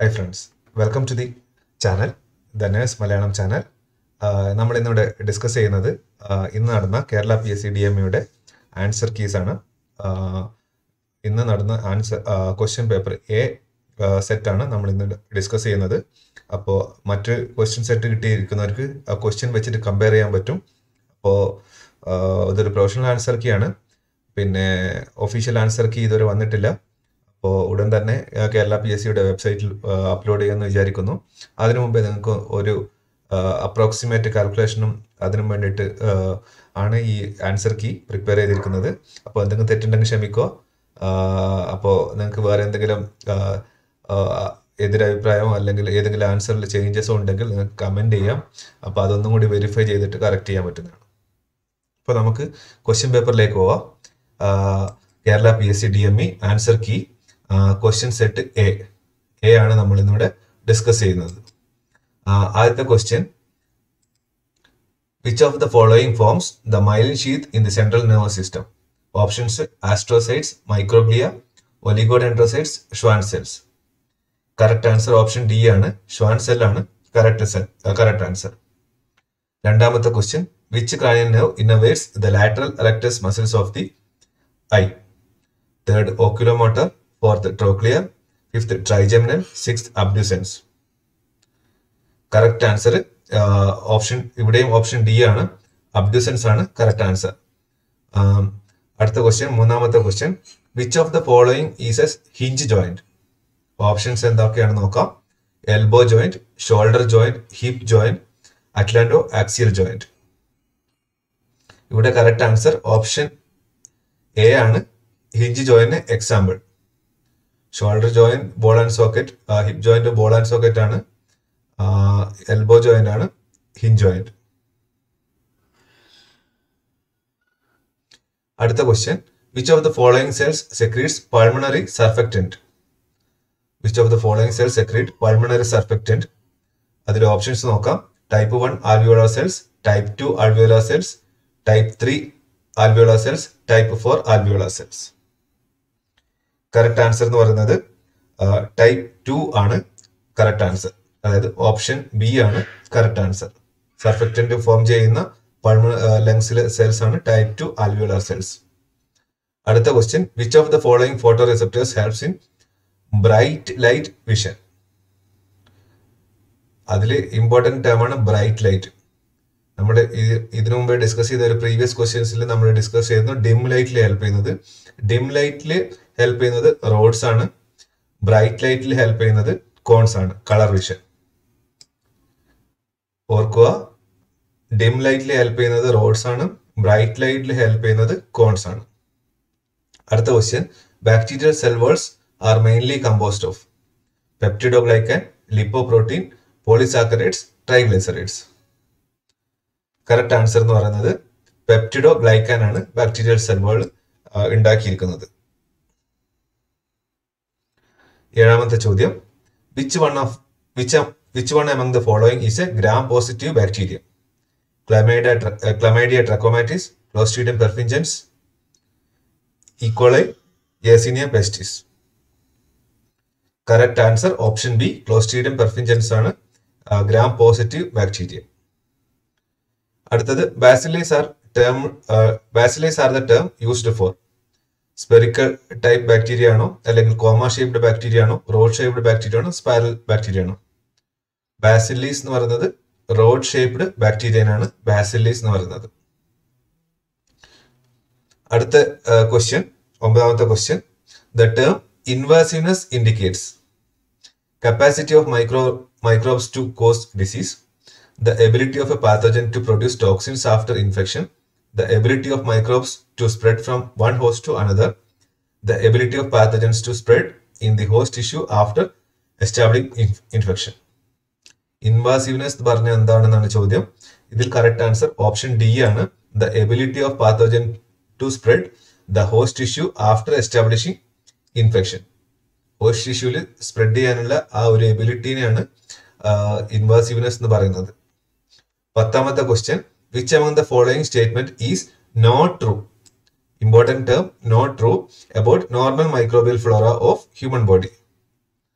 High friends welcome to the channel the nurse Malayalam channel നമ്മൾ ഇന്നിവിടെ discuss ചെയ്യുന്നത് ആഹ് ഇന്ന് നടന്ന Kerala P S C D M യുടെ ആൻസർ കീസ് ആണ് ആഹ് ഇന്ന് നടന്ന answer question paper A set ആണ് നമ്മൾ ഇന്ന് ഡിസ്കസ് ചെയ്യുന്നത് അപ്പോൾ മറ്റ് ക്വസ്റ്റ്യൻ സെറ്റ് കിട്ടിയിരിക്കുന്നവർക്ക് ആ ക്വസ്റ്റ്യൻ വെച്ചിട്ട് കമ്പയർ ചെയ്യാൻ പറ്റും അപ്പോൾ ഇതൊരു പ്രൊഫഷണൽ ആൻസർ കീ ആണ് പിന്നെ ഒഫീഷ്യൽ ആൻസർ കീ ഇതുവരെ വന്നിട്ടില്ല അപ്പോൾ ഉടൻ തന്നെ ആ, കേരള പി എസ് സിയുടെ വെബ്സൈറ്റിൽ അപ്ലോഡ് ചെയ്യുമെന്ന് വിചാരിക്കുന്നു അതിനു മുമ്പേ നിങ്ങൾക്ക് ഒരു അപ്രോക്സിമേറ്റ് കാൽക്കുലേഷനും അതിനും വേണ്ടിയിട്ട് ആ, ആണ് ഈ ആൻസർ കീ പ്രിപ്പയർ ചെയ്തിരിക്കുന്നത് അപ്പോൾ എന്തെങ്കിലും തെറ്റുണ്ടെങ്കിൽ ക്ഷമിക്കുക അപ്പോൾ നിങ്ങൾക്ക് വേറെ എന്തെങ്കിലും ആ, ആ, എതിരഭിപ്രായമോ അല്ലെങ്കിൽ ഏതെങ്കിലും ആൻസറിൽ ചേഞ്ചസോ ഉണ്ടെങ്കിൽ നിങ്ങൾക്ക് കമൻറ്റ് ചെയ്യാം അപ്പോൾ അതൊന്നും കൂടി വെരിഫൈ ചെയ്തിട്ട് കറക്റ്റ് ചെയ്യാൻ പറ്റുന്നതാണ് അപ്പോൾ നമുക്ക് ക്വസ്റ്റ്യൻ പേപ്പറിലേക്ക് പോവാം ആ, Kerala P S C D M E answer key question set A A ആണ് നമ്മൾ ഇന്നിവിടെ ഡിസ്കസ് ചെയ്യുന്നത് ആ, ആദ്യത്തെ question which of the following forms the myelin sheath in the central nervous system options astrocytes microglia oligodendrocytes Schwann cells correct answer option D ആണ് Schwann cell ആണ് correct cell correct answer രണ്ടാമത്തെ question which cranial nerve innervates the lateral rectus muscles of the eye third ഓക്യുലോമോട്ടർ fourth trochlear fifth trigeminal sixth abducens correct answer option ഇവിടെയും option D ആണ് abducens ആണ് correct answer അടുത്ത question മൂന്നാമത്തെ question which of the following is as hinge joint options എന്തൊക്കെയാണ് നോക്കാം elbow joint shoulder joint hip joint atlanto axial joint ഇവിടെ correct answer option A ആണ് hinge joint example shoulder joint ball and socket hip joint ball and socket ആണ് elbow joint ആണ് hinge joint അടുത്ത question which of the following cells secretes pulmonary surfactant which of the following cells secrete pulmonary surfactant അതിൽ options നോക്കാം type one alveolar cells type two alveolar cells type three alveolar cells type four alveolar cells correct answer എന്ന് പറയുന്നത് type two ആണ് correct answer അതായത് option B ആണ് correct answer surfactant form ചെയ്യുന്ന പൾമ ലങ്സിലെ സെൽസ് ആണ് ടൈപ്പ് ടു ആൽവിയോളർ സെൽസ് അടുത്ത question which of the following photoreceptors helps in bright light vision അതിൽ ഇമ്പോർട്ടന്റ് ടേം ആണ് ബ്രൈറ്റ് ലൈറ്റ് നമ്മുടെ ഇതിനു മുമ്പേ ഡിസ്കസ് ചെയ്ത ഒരു പ്രീവിയസ് ക്വസ്റ്റ്യൻസിൽ നമ്മൾ ഡിസ്കസ് ചെയ്യുന്നു ഡിം ലൈറ്റിൽ ഹെൽപ്പ് ചെയ്യുന്നത് ഡിം ലൈറ്റിൽ ഹെൽപ്പ് ചെയ്യുന്നത് റോഡ്സ് ആണ് ബ്രൈറ്റ് ലൈറ്റിൽ ഹെൽപ്പ് ചെയ്യുന്നത് കോൺസ് ആണ് കളർ വിഷൻ ഓർക്കുക ഡിം ലൈറ്റിൽ ഹെൽപ്പ് ചെയ്യുന്നത് റോഡ്സ് ആണ് ബ്രൈറ്റ് ലൈറ്റിൽ ഹെൽപ്പ് ചെയ്യുന്നത് കോൺസ് ആണ് അടുത്ത question bacterial cell walls are mainly composed of peptidoglycan lipoprotein polysaccharides triglycerides correct answer എന്ന് പറയുന്നത് പെപ്റ്റിഡോ ഗ്ലൈക്കാൻ ആണ് ബാക്ടീരിയൽ സെൽവുകൾ ഉണ്ടാക്കിയിരിക്കുന്നത് ഏഴാമത്തെ ചോദ്യം which one of which which one among the following is a gram positive bacteria chlamydia chlamydia trachomatis clostridium perfringens E coli yersinia pestis correct answer option B clostridium perfringens ആണ് gram positive bacteria അടുത്തത് bacilli are term bacilli are the term used for spherical type bacteria ആണോ അല്ലെങ്കിൽ comma shaped bacteria ആണോ rod shaped bacteria ആണോ spiral bacteria ആണോ bacilli എന്ന് പറയുന്നത് rod shaped ബാക്ടീരിയനാണ് ബാസിലീസ് എന്ന് പറയുന്നത് അടുത്ത ക്വസ്റ്റ്യൻ ഒമ്പതാമത്തെ question the term invasiveness indicates capacity of micro microbes to cause disease, the ability of a pathogen to produce toxins after infection, the ability of microbes to spread from one host to another, the ability of pathogens to spread in the host tissue after establishing inf- infection. Invasiveness പറഞ്ഞ എന്താണെന്നാണ് ചോദ്യം ഇതിൽ correct answer option D ആണ് the ability of pathogen to spread the host tissue after establishing infection host ടിഷ്യൂവിൽ spread ചെയ്യാനുള്ള ആ ഒരു എബിലിറ്റീനെയാണ് ഇൻവേസീവ്നെസ് എന്ന് പറയുന്നത് പത്താമത്തെ question which among the following statement is not true important term not true about normal microbial flora of human body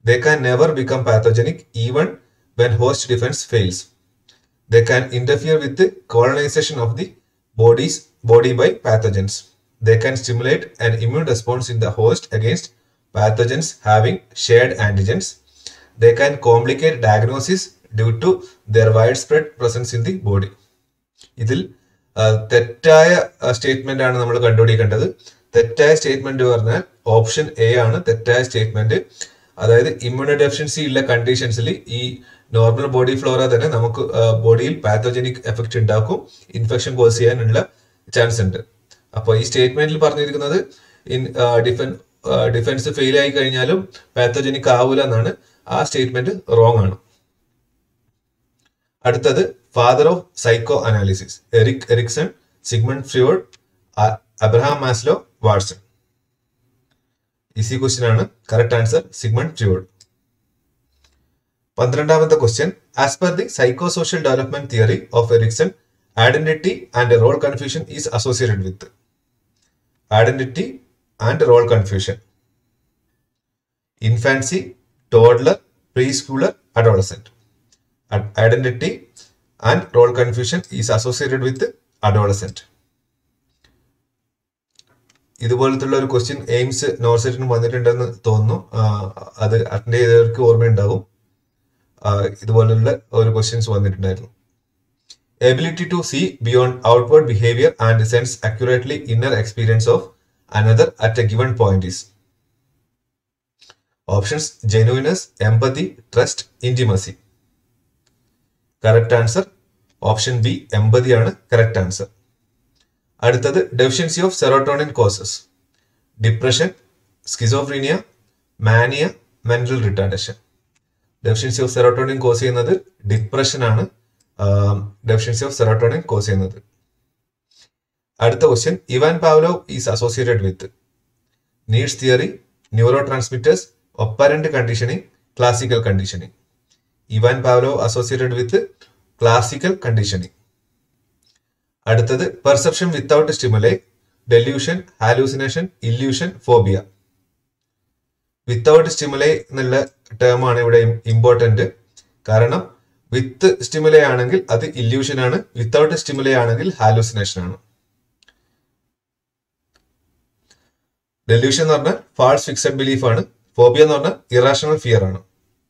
they can never become pathogenic even when host defense fails. They can interfere with the colonization of the body's body by pathogens. They can stimulate an immune response in the host against pathogens having shared antigens. They can complicate diagnosis due to their widespread presence in the body. ഇതിൽ ആ, തെറ്റായ statement ആണ് നമ്മൾ കണ്ടുപിടിക്കേണ്ടത് തെറ്റായ statement പറഞ്ഞാൽ option A ആണ് തെറ്റായ സ്റ്റേറ്റ്മെന്റ് അതായത് ഇമ്മ്യൂണോ ഡെഫിഷ്യൻസി ഉള്ള കണ്ടീഷൻസിൽ ഈ നോർമൽ ബോഡി ഫ്ലോറ തന്നെ നമുക്ക് ബോഡിയിൽ പാത്തോജനിക് എഫക്റ്റ് ഉണ്ടാക്കും ഇൻഫെക്ഷൻ കോസ് ചെയ്യാനുള്ള ചാൻസ് ഉണ്ട് അപ്പോൾ ഈ സ്റ്റേറ്റ്മെന്റിൽ പറഞ്ഞിരിക്കുന്നത് ഇൻ ഡിഫൻ ഡിഫൻസ് ഫെയിൽ ആയി കഴിഞ്ഞാലും പാത്തോജനിക് ആവൂല എന്നാണ് ആ സ്റ്റേറ്റ്മെന്റ് റോങ് ആണ് അടുത്തത് father of psychoanalysis Erik Erikson Sigmund Freud Abraham Maslow Watson easy question ആണ് കറക്റ്റ് ആൻസർ സിഗ്മണ്ട് ഫ്രിയോഡ് പന്ത്രണ്ടാമത്തെ question as per the psychosocial development theory of Erikson identity and role confusion is associated with identity and role confusion infancy toddler preschooler adolescent identity and role confusion is associated with adolescent ഇതുപോലത്തുള്ള ഒരു question AIIMS നോർസെറ്റിന് വന്നിട്ടുണ്ടെന്ന് തോന്നുന്നു ആ, അത് attend ചെയ്തവർക്ക് ഓർമ്മയുണ്ടാകും ആ, ഇതുപോലുള്ള ഒരു ക്വസ്റ്റ്യൻസ് വന്നിട്ടുണ്ടായിരുന്നു ability to see beyond outward behaviour and sense accurately inner experience of another at a given point is options genuineness empathy trust intimacy correct answer option B എൺപതിയാണ് കറക്റ്റ് ആൻസർ അടുത്തത് deficiency of serotonin causes depression schizophrenia mania mental retardation deficiency of serotonin cause ചെയ്യുന്നത് depression ആണ് deficiency of serotonin cause ചെയ്യുന്നത് അടുത്ത question Ivan Pavlov is associated with needs theory neurotransmitters operant conditioning classical conditioning Ivan Pavlov associated with classical conditioning അടുത്തത് perception without stimuli delusion hallucination illusion phobia without stimuli എന്നുള്ള term ആണ് ഇവിടെ important കാരണം വിത്ത് stimuli ആണെങ്കിൽ അത് illusion ആണ് without stimuli ആണെങ്കിൽ hallucination ആണ് ഡെല്യൂഷൻ എന്ന് പറഞ്ഞാൽ ഫാൾസ് ഫിക്സഡ് ബിലീഫ് ആണ് ഫോബിയ എന്ന് പറഞ്ഞാൽ ഇറാഷണൽ ഫിയർ ആണ്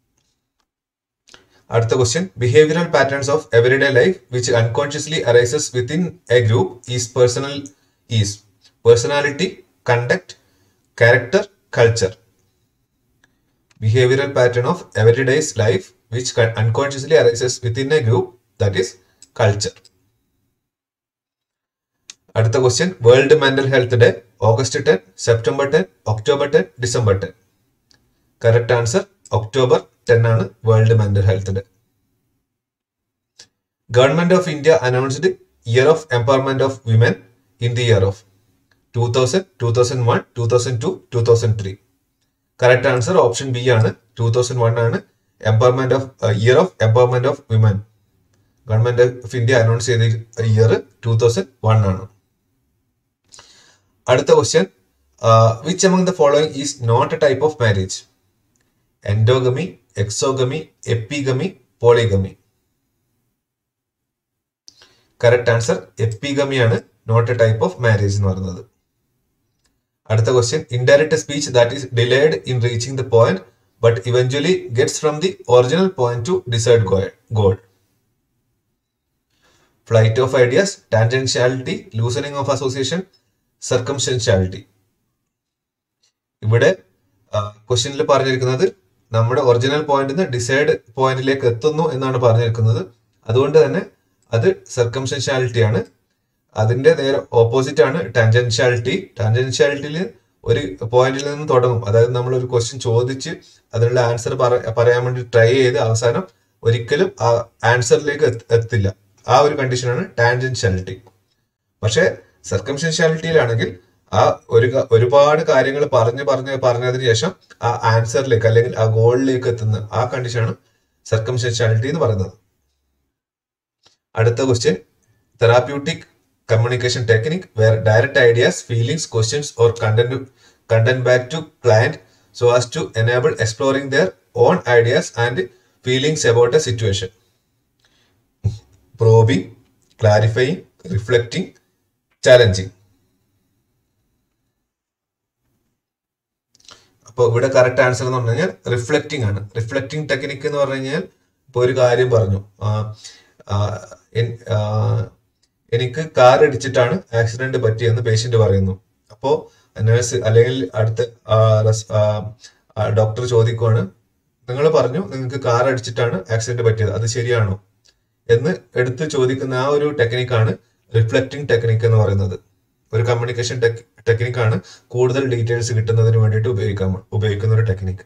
അടുത്ത question behavioural patterns of everyday life which unconsciously arises within a group is personal is personality conduct character culture behavioural pattern of everydays life which unconsciously arises within a group that is culture അടുത്ത question world mental health day August ten September ten October ten December ten correct answer October ten ആണ് world mental health day government of India announced year of empowerment of women in the year of two thousand two thousand one two thousand two two thousand three correct answer option B ആണ് two thousand one ആണ് empowerment of year of empowerment of women government of India announce ചെയ്ത year two thousand one ആണ് അടുത്ത question which among the following is not a type of marriage endogamy exogamy epigamy polygamy correct answer epigamy ആണ് not a type of marriage എന്ന് പറയുന്നത് അടുത്ത question indirect speech that is delayed in reaching the point but eventually gets from the original point to decide goal flight of ideas tangentiality loosening of association circumstantiality ഇവിടെ ക്വസ്റ്റ്യനിൽ പറഞ്ഞിരിക്കുന്നത് നമ്മുടെ original പോയിന്റിൽ നിന്ന് decide പോയിന്റിലേക്ക് എത്തുന്നു എന്നാണ് പറഞ്ഞിരിക്കുന്നത് അതുകൊണ്ട് തന്നെ അത് സർക്കംസ്റ്റൻഷ്യാലിറ്റി ആണ് അതിന്റെ നേരെ ഓപ്പോസിറ്റ് ആണ് ടാൻജൻഷ്യാലിറ്റി ടാൻജൻഷ്യാലിറ്റിയിൽ ഒരു പോയിന്റിൽ നിന്ന് തുടങ്ങും അതായത് നമ്മൾ ഒരു ക്വസ്റ്റ്യൻ ചോദിച്ച് അതിനുള്ള ആൻസർ പറയാൻ വേണ്ടി ട്രൈ ചെയ്ത് അവസാനം ഒരിക്കലും ആ ആൻസറിലേക്ക് എത്തില്ല ആ ഒരു കണ്ടീഷനാണ് ടാൻജൻഷ്യാലിറ്റി പക്ഷേ സർക്കംസ്റ്റൻഷ്യാലിറ്റിയിലാണെങ്കിൽ ആ ഒരു ഒരുപാട് കാര്യങ്ങൾ പറഞ്ഞ് പറഞ്ഞ് പറഞ്ഞതിന് ശേഷം ആ ആൻസറിലേക്ക് അല്ലെങ്കിൽ ആ ഗോളിലേക്ക് എത്തുന്ന ആ കണ്ടീഷനാണ് സർക്കംസ്റ്റൻഷ്യാലിറ്റി എന്ന് പറയുന്നത് അടുത്ത question therapeutic communication technique where direct ideas feelings questions or content content back to client so as to enable exploring their own ideas and feelings about a situation probing clarifying reflecting challenging അപ്പോൾ ഇവിടെ correct answer എന്ന് പറഞ്ഞു കഴിഞ്ഞാൽ reflecting ആണ് reflecting technique എന്ന് പറഞ്ഞു കഴിഞ്ഞാൽ ഇപ്പോൾ ഒരു കാര്യം പറഞ്ഞു ആ, ആ, എൻ- ആ, എനിക്ക് കാർ ഇടിച്ചിട്ടാണ് ആക്സിഡന്റ് പറ്റിയെന്ന് പേഷ്യന്റ് പറയുന്നു അപ്പോൾ നേഴ്സ് അല്ലെങ്കിൽ അടുത്ത ഡോക്ടർ ചോദിക്കുവാണ് നിങ്ങൾ പറഞ്ഞു നിങ്ങൾക്ക് കാർ അടിച്ചിട്ടാണ് ആക്സിഡന്റ് പറ്റിയത് അത് ശരിയാണോ എന്ന് എടുത്ത് ചോദിക്കുന്ന ആ ഒരു ടെക്നിക്കാണ് റിഫ്ലക്റ്റിംഗ് ടെക്നിക്ക് എന്ന് പറയുന്നത് ഒരു കമ്മ്യൂണിക്കേഷൻ ടെക്നിക്കാണ് കൂടുതൽ ഡീറ്റെയിൽസ് കിട്ടുന്നതിന് വേണ്ടിയിട്ട് ഉപയോഗിക്കാൻ ഉപയോഗിക്കുന്ന ഒരു technique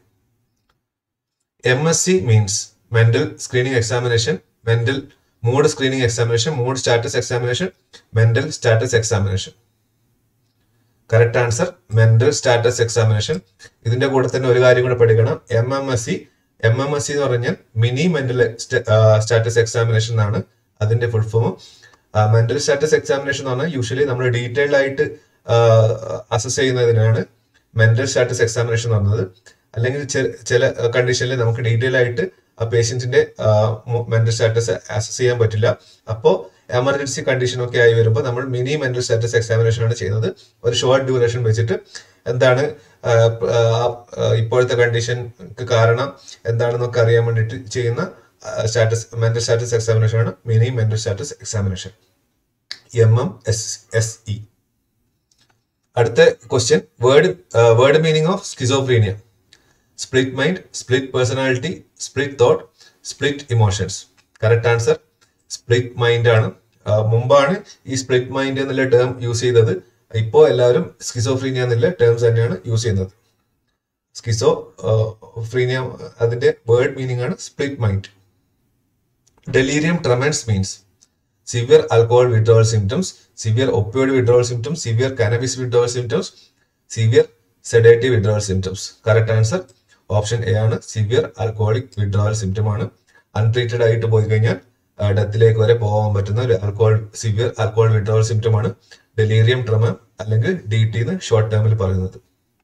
M S C means mental screening examination mental mood screening examination mood status examination mental status examination correct answer mental status examination ഇതിന്റെ കൂടെ തന്നെ ഒരു കാര്യം കൂടെ പഠിക്കണം M M S C M M S C എന്ന് പറഞ്ഞാൽ mini mental status examination എന്നാണ് അതിന്റെ full form mental status examination എന്ന് പറഞ്ഞാൽ യൂഷ്വലി നമ്മൾ ഡീറ്റെയിൽഡ് ആയിട്ട് അസസ് ചെയ്യുന്നതിനാണ് മെന്റൽ സ്റ്റാറ്റസ് എക്സാമിനേഷൻ എന്ന് പറഞ്ഞത് അല്ലെങ്കിൽ ചെ- ചില കണ്ടീഷനിൽ നമുക്ക് ഡീറ്റെയിൽ ആയിട്ട് ആ പേഷ്യന്റിന്റെ മെന്റൽ സ്റ്റാറ്റസ് അസസ് ചെയ്യാൻ പറ്റില്ല അപ്പോൾ എമർജൻസി കണ്ടീഷൻ ഒക്കെ ആയി വരുമ്പോൾ നമ്മൾ മിനി മെന്റൽ സ്റ്റാറ്റസ് എക്സാമിനേഷൻ ആണ് ചെയ്യുന്നത് ഒരു ഷോർട്ട് ഡ്യൂറേഷൻ വെച്ചിട്ട് എന്താണ് ആ, ആ, ആ, ഇപ്പോഴത്തെ കണ്ടീഷൻക്ക് കാരണം എന്താണെന്നൊക്കെ അറിയാൻ വേണ്ടിയിട്ട് ചെയ്യുന്ന സ്റ്റാറ്റസ് മെന്റൽ സ്റ്റാറ്റസ് എക്സാമിനേഷൻ ആണ് mini mental status examination M M S S E അടുത്ത question word word meaning of schizophrenia split mind split personality split thought split emotions correct answer split mind ആണ് ആ, മുമ്പാണ് ഈ split mind എന്നുള്ള term use ചെയ്തത് ഇപ്പോൾ എല്ലാവരും schizophrenia എന്നുള്ള ടേംസ് തന്നെയാണ് യൂസ് ചെയ്യുന്നത് സ്കിസോ ഫ്രീനിയ അതിന്റെ വേർഡ് മീനിങ് ആണ് split mind delirium tremens means severe alcohol withdrawal symptoms severe opioid withdrawal symptoms severe cannabis withdrawal symptoms severe sedative withdrawal symptoms correct answer option A ആണ് severe alcoholic withdrawal symptom ആണ് untreated ആയിട്ട് പോയി കഴിഞ്ഞാൽ ഡെത്തിലേക്ക് വരെ പോകാൻ പറ്റുന്ന ഒരു alcohol severe alcohol withdrawal symptom ആണ് ഡെലീരിയം ട്രമ അല്ലെങ്കിൽ ഡി ടി എന്ന് ഷോർട്ട് ടേമിൽ പറയുന്നത്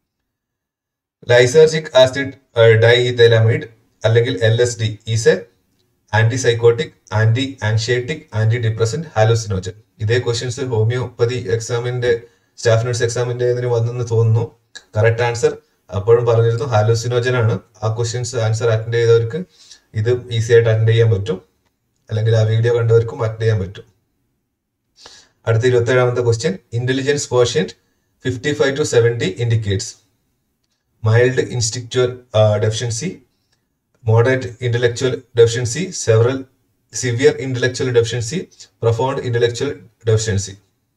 ലൈസർജിക് ആസിഡ് ഡൈഇതൈലമൈഡ് അല്ലെങ്കിൽ L S D is A antipsychotic anti anxiolytic anti depressant hallucinogen ഇതേ ക്വസ്റ്റ്യൻസ് ഹോമിയോപ്പതി എക്സാമിന്റെ സ്റ്റാഫ് നഴ്സ് എക്സാമിന്റെ ഇതിന് വന്നെന്ന് തോന്നുന്നു കറക്റ്റ് ആൻസർ അപ്പോഴും പറഞ്ഞിരുന്നു ഹാലോസിനോജൻ ആണ് ആ ക്വസ്റ്റ്യൻസ് ആൻസർ അറ്റൻഡ് ചെയ്തവർക്ക് ഇത് ഈസി ആയിട്ട് അറ്റൻഡ് ചെയ്യാൻ പറ്റും അല്ലെങ്കിൽ ആ വീഡിയോ കണ്ടവർക്കും അറ്റൻഡ് ചെയ്യാൻ പറ്റും അടുത്ത ഇരുപത്തി ഏഴാമത്തെ question intelligence quotient fifty five to seventy indicates mild intellectual deficiency moderate intellectual deficiency, several severe intellectual deficiency, profound intellectual deficiency.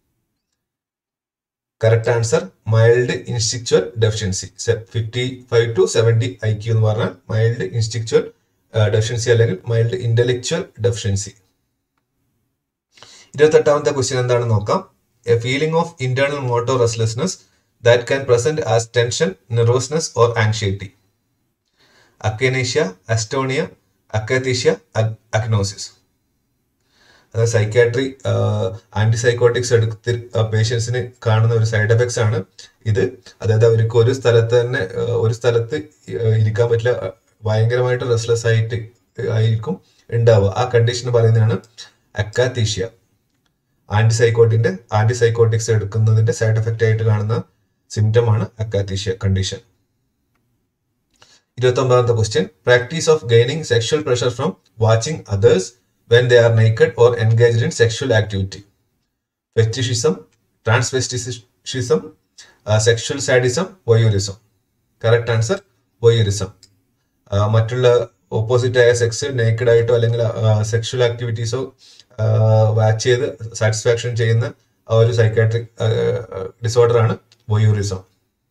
Correct answer mild instinctual deficiency. Se- 55 to 70 IQ എന്ന് പറഞ്ഞാൽ mild intellectual deficiency അല്ലെങ്കിൽ mild intellectual deficiency ഇരുപത്തെട്ടാമത്തെ question എന്താണെന്ന് നോക്കാം a feeling of internal motor restlessness that can present as tension nervousness or anxiety akinesia astonia akathisia agnosis അത് psychiatry antipsychotics എടുത്ത് പേഷ്യൻസിന് കാണുന്ന ഒരു സൈഡ് എഫക്ട്സ് ആണ് ഇത് അതായത് അവർക്ക് ഒരു സ്ഥലത്ത് തന്നെ ആ, ഒരു സ്ഥലത്ത് ആ, ഇരിക്കാൻ പറ്റില്ല ആ, ഭയങ്കരമായിട്ട് റെസ്ലെസ് ആയിട്ട് ആയിരിക്കും ഉണ്ടാവുക ആ കണ്ടീഷൻ പറയുന്നതാണ് അക്കാത്തീഷ്യ ആന്റിസൈക്കോട്ടിന്റെ ആന്റിസൈക്കോട്ടിക്സ് എടുക്കുന്നതിന്റെ സൈഡ് എഫക്റ്റ് ആയിട്ട് കാണുന്ന സിംറ്റം ആണ് അക്കാത്തീഷ്യ കണ്ടീഷൻ ഇരുപത്തൊമ്പതാമത്തെ question practice of gaining sexual pressure from watching others when they are naked or engaged in sexual activity fetishism transvestism sexual sadism voyeurism correct answer voyeurism മറ്റുള്ള opposite ആയ sex naked ആയിട്ടോ അല്ലെങ്കിൽ sexual ആക്ടിവിറ്റീസോ watch ചെയ്ത് satisfaction ചെയ്യുന്ന ആ ഒരു psychiatric disorder ആണ് വൊയൂറിസം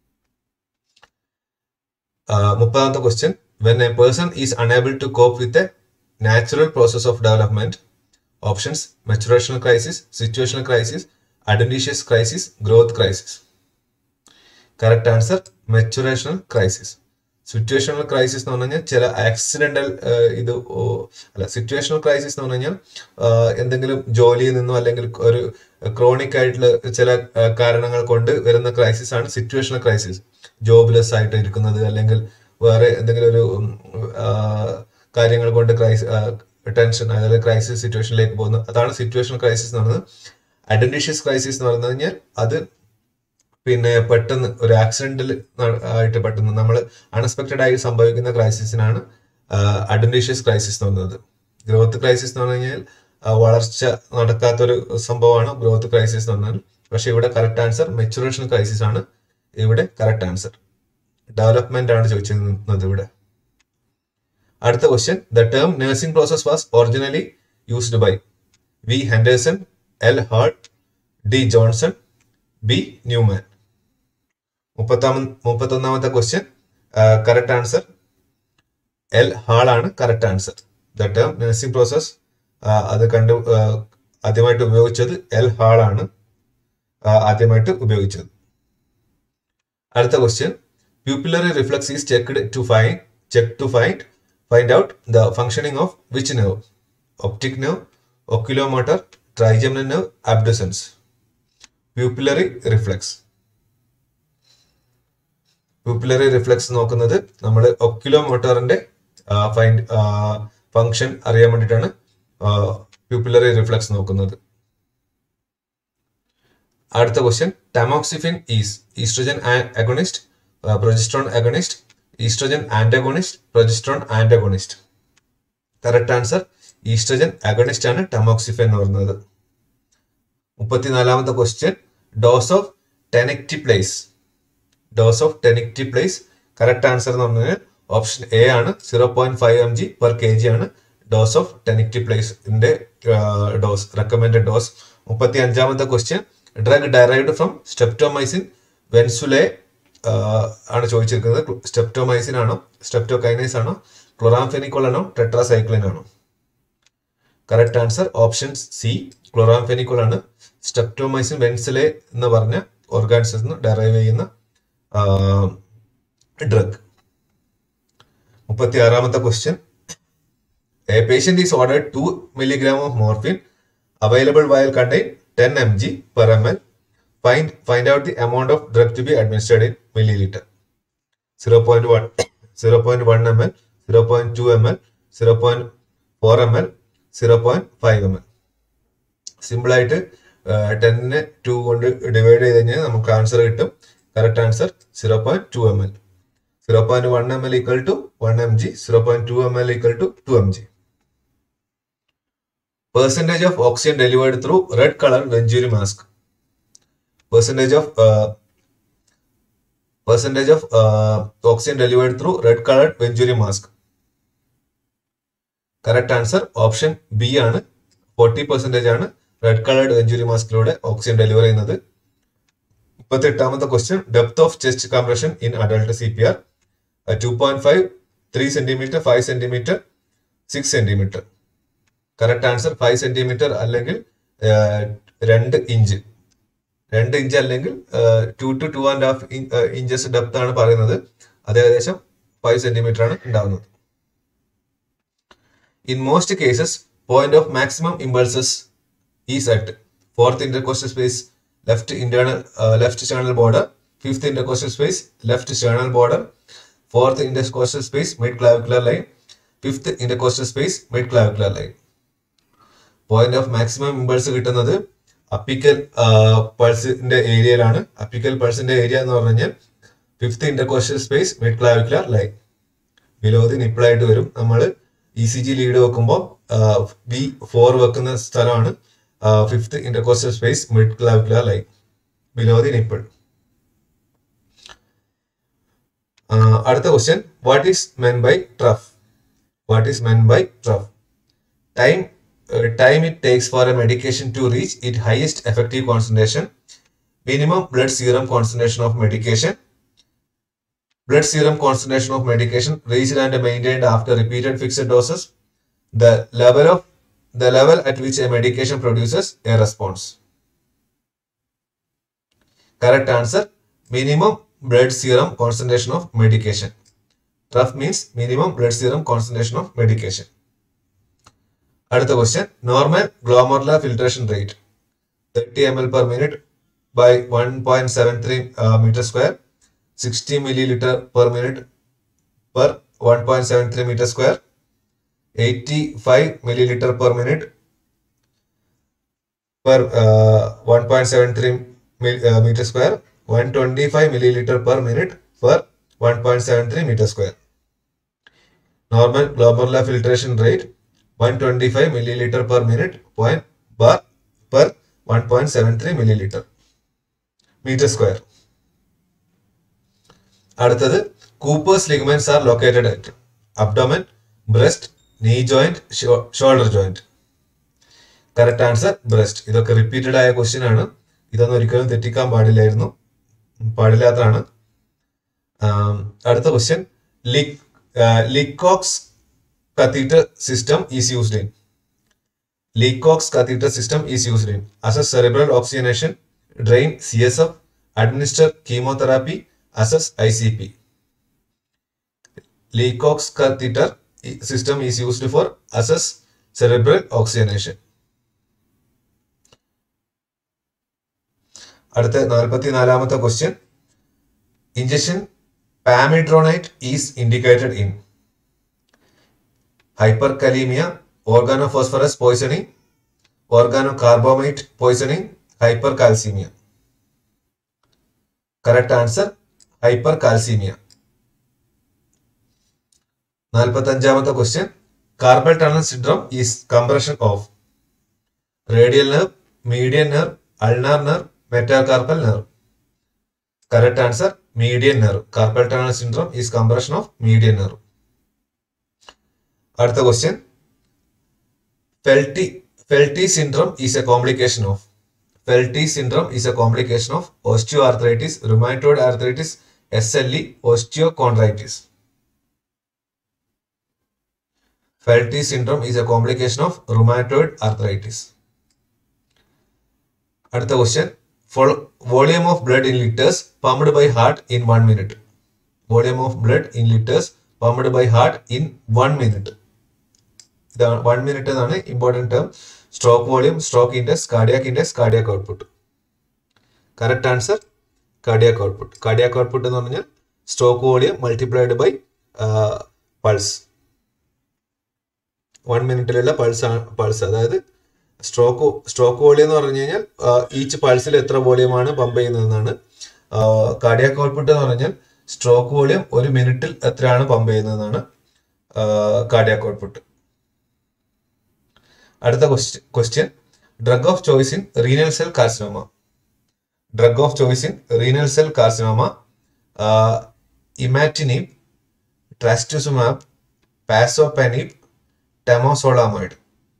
മുപ്പതാമത്തെ question when a person is unable to cope with a natural process of development options maturational crisis situational crisis adventitious crisis growth crisis correct answer maturational crisis situational crisis എന്ന് പറഞ്ഞു കഴിഞ്ഞാൽ ചില accidental ഇത് ഓ- അല്ല situational crisis എന്ന് പറഞ്ഞു കഴിഞ്ഞാൽ ആഹ് എന്തെങ്കിലും ജോലിയിൽ നിന്നോ അല്ലെങ്കിൽ ഒരു ക്രോണിക് ആയിട്ടുള്ള ചില ആഹ് കാരണങ്ങൾ കൊണ്ട് വരുന്ന ക്രൈസിസ് ആണ് സിറ്റുവേഷണൽ ക്രൈസിസ് ജോബ്ലെസ് ആയിട്ട് ഇരിക്കുന്നത് അല്ലെങ്കിൽ വേറെ എന്തെങ്കിലും ഒരു ഉം, ആ, കാര്യങ്ങൾ കൊണ്ട് ക്രൈസ് ടെൻഷൻ അതായത് ക്രൈസിസ് സിറ്റുവേഷനിലേക്ക് പോകുന്നു അതാണ് സിറ്റുവേഷൻ ക്രൈസിസ് എന്ന് പറയുന്നത് അഡന്റീഷ്യസ് ക്രൈസിസ് എന്ന് പറഞ്ഞു കഴിഞ്ഞാൽ അത് പിന്നെ പെട്ടെന്ന് ഒരു ആക്സിഡന്റിൽ ആയിട്ട് പെട്ടെന്ന് നമ്മൾ അൺഎക്സ്പെക്റ്റഡ് ആയി സംഭവിക്കുന്ന ക്രൈസിസിനാണ് അഡന്റീഷ്യസ് ക്രൈസിസ് എന്ന് പറയുന്നത് ഗ്രോത്ത് ക്രൈസിസ് എന്ന് പറഞ്ഞു കഴിഞ്ഞാൽ ആ, വളർച്ച നടക്കാത്തൊരു സംഭവമാണ് ഗ്രോത്ത് ക്രൈസിസ് എന്ന് പറഞ്ഞാൽ പക്ഷെ ഇവിടെ കറക്റ്റ് ആൻസർ മെച്ചുറേഷൻ ക്രൈസിസ് ആണ് ഇവിടെ കറക്റ്റ് ആൻസർ ഡെവലപ്മെന്റ് ആണ് ചോദിച്ചിരുന്നത് ഇവിടെ അടുത്ത question the term nursing process was originally used by V Henderson L Hart D Johnson B Newman മുപ്പത്താമ മുപ്പത്തൊന്നാമത്തെ question correct answer L Hall ആണ് correct answer the term nursing process അത് കണ്ടു ആ, ആദ്യമായിട്ട് ഉപയോഗിച്ചത് എൽ ഹാൾ ആണ് ആ, ആദ്യമായിട്ട് ഉപയോഗിച്ചത് അടുത്ത question pupillary reflex is checked to find check to find find out the functioning of which nerve optic nerve oculomotor trigeminal nerve abducens pupillary reflex pupillary reflex നോക്കുന്നത് നമ്മൾ ഒക്യുലോമോട്ടറിന്റെ ഫൈൻഡ് ഫംഗ്ഷൻ അറിയാൻ വേണ്ടിയിട്ടാണ് pupillary reflex നോക്കുന്നത് അടുത്ത question tamoxifen is oestrogen agonist progesterone agonist oestrogen antagonist progesterone antagonist correct answer oestrogen agonist ആണ് tamoxifen എന്ന് പറയുന്നത് മുപ്പത്തിനാലാമത്തെ question dose of tenecteplase dose of tenecteplase correct answer എന്ന് പറഞ്ഞാൽ ഓപ്ഷൻ എ ആണ് zero point five M G per K G ആണ് dose of ടെനക്റ്റി പ്ലേസിന്റെ ഡോസ് റെക്കമെൻഡഡ് ഡോസ് മുപ്പത്തി അഞ്ചാമത്തെ question drug derived from streptomycin venezuelae ആണ് ചോദിച്ചിരിക്കുന്നത് സ്റ്റെപ്റ്റോമൈസിൻ ആണോ സ്റ്റെപ്റ്റോകൈനൈസ് ആണോ ക്ലോറാംഫെനിക്കോൾ ആണോ ടെട്രാസൈക്ലിൻ ആണോ correct answer option C chloramphenicol ആണ് സ്റ്റെപ്റ്റോമൈസിൻ വെൻസിലെ എന്ന് പറഞ്ഞ ഓർഗാൻസിൽ നിന്ന് ഡെറൈവ് ചെയ്യുന്ന ഡ്രഗ് മുപ്പത്തി ആറാമത്തെ question a patient is order two milligram of morphine available vial contain ten M G per M L find find out the amount of drug to be administered in millilitre zero point one zero point one M L zero point two M L zero point four M L zero point five M L simple ആയിട്ട് ടെന്നിനെ to കൊണ്ട് divide ചെയ്ത് കഴിഞ്ഞാൽ നമുക്ക് answer കിട്ടും correct answer zero point two M L zero point one M L equal to one M G zero point two M L equal to two M G percentage of oxygen delivered through red colour venturi mask percentage of percentage of oxygen delivered through red colour venturi mask correct answer option B ആണ് forty percentage ആണ് red coloured venturi മാസ്കിലൂടെ oxygen deliver ചെയ്യുന്നത് മുപ്പത്തി എട്ടാമത്തെ question depth of chest compression in adult C P R two point five three centimetre five centimetre six centimetre correct answer five centimetre അല്ലെങ്കിൽ രണ്ട് inch രണ്ട് inch അല്ലെങ്കിൽ two two two and half inches depth ആണ് പറയുന്നത് അത് ഏകദേശം five centimetre ആണ് ഉണ്ടാകുന്നത് In most cases, point of maximum impulses is at fourth intercostal space, left internal, uh, left sternal border, fifth intercostal space, left sternal border, fourth intercostal space, mid clavicular line, fifth intercostal space, mid clavicular line. Point of maximum impulse കിട്ടുന്നത് apical പൾസിന്റെ ഏരിയയിലാണ് apical പൾസിന്റെ area എന്ന് പറഞ്ഞു കഴിഞ്ഞാൽ fifth intercostal space mid clavicular line below the നിപ്പിളായിട്ട് വരും നമ്മൾ ഇ സി ജി ലീഡ് വെക്കുമ്പോൾ ബി ഫോർ വെക്കുന്ന സ്ഥലമാണ് fifth intercostal space mid clavicular line below the nipple അടുത്ത question what is meant by trough what is meant by trough time time it takes for a medication to reach it highest effective concentration minimum blood serum concentration of medication blood serum concentration of medication reached and maintained after repeated fixed doses, the level of the level at which a medication produces a response. Correct answer minimum blood serum concentration of medication. Rough means minimum blood serum concentration of medication. അടുത്ത question normal glomerular filtration rate thirty M L per minute by one point seven three metre square 60 milliliter per minute per 1.73 meter square, 85 milliliter per minute per uh, 1.73 mil- uh, meter square, 125 milliliter per minute per 1.73 meter square. Normal glomerular filtration rate 125 milliliter per minute point bar per 1.73 milliliter meter square. അടുത്തത് Cooper's ligaments are located at abdomen breast knee joint shoulder joint correct answer breast ഇതൊക്കെ repeated ആയ question ആണ് ഇതൊന്നും ഒരിക്കലും തെറ്റിക്കാൻ പാടില്ലായിരുന്നു പാടില്ലാത്തതാണ് ആം, അടുത്ത ക്വസ്റ്റ്യൻ ലിക്കോക്സ് catheter system is used in Leacock's catheter system is used in assess cerebral oxygenation, drain CSF, administer chemotherapy, assess ICP. Leacock's catheter i- system is used for assess cerebral oxygenation. അടുത്ത നാൽപ്പത്തി നാലാമത്തെ question injection pamidronate is indicated in hyperkalemia, organophosphorus poisoning, organocarbamate poisoning, hypercalcemia. Correct answer hypercalcemia. നാൽപ്പത്തഞ്ചാമത്തെ question carpal tunnel syndrome is compression of radial nerve median nerve ulnar nerve metacarpal nerve correct answer median nerve carpal tunnel syndrome is compression of median nerve അടുത്ത question Felty Felty syndrome is a complication of Felty syndrome is a complication of osteoarthritis rheumatoid arthritis S L E osteo കോൺട്രൈറ്റിസ് Felty syndrome is a complication of rheumatoid arthritis അടുത്ത question volume of blood in litres pumped by heart in one minute volume of blood in litres pumped by heart in one minute ഇതാണ് one minute എന്നാണ് important term stroke volume stroke index cardiac index cardiac output correct answer cardiac output cardiac output എന്ന് പറഞ്ഞാൽ stroke volume multiplied by pulse one മിനിറ്റിലുള്ള pulse pulse അതായത് stroke stroke volume എന്ന് പറഞ്ഞു കഴിഞ്ഞാൽ each പൾസിൽ എത്ര വോളിയമാണ് പമ്പ് ചെയ്യുന്നതെന്നാണ് കാർഡിയാക് ഔട്ട്പുട്ട് എന്ന് പറഞ്ഞാൽ സ്ട്രോക്ക് വോളിയം ഒരു മിനിറ്റിൽ എത്രയാണ് പമ്പ് ചെയ്യുന്നതെന്നാണ് കാർഡിയാക് ഔട്ട്പുട്ട് അടുത്ത question drug of choice in renal cell carcinoma drug of choice in renal cell carcinoma imatinib trastuzumab pazopanib temozolomide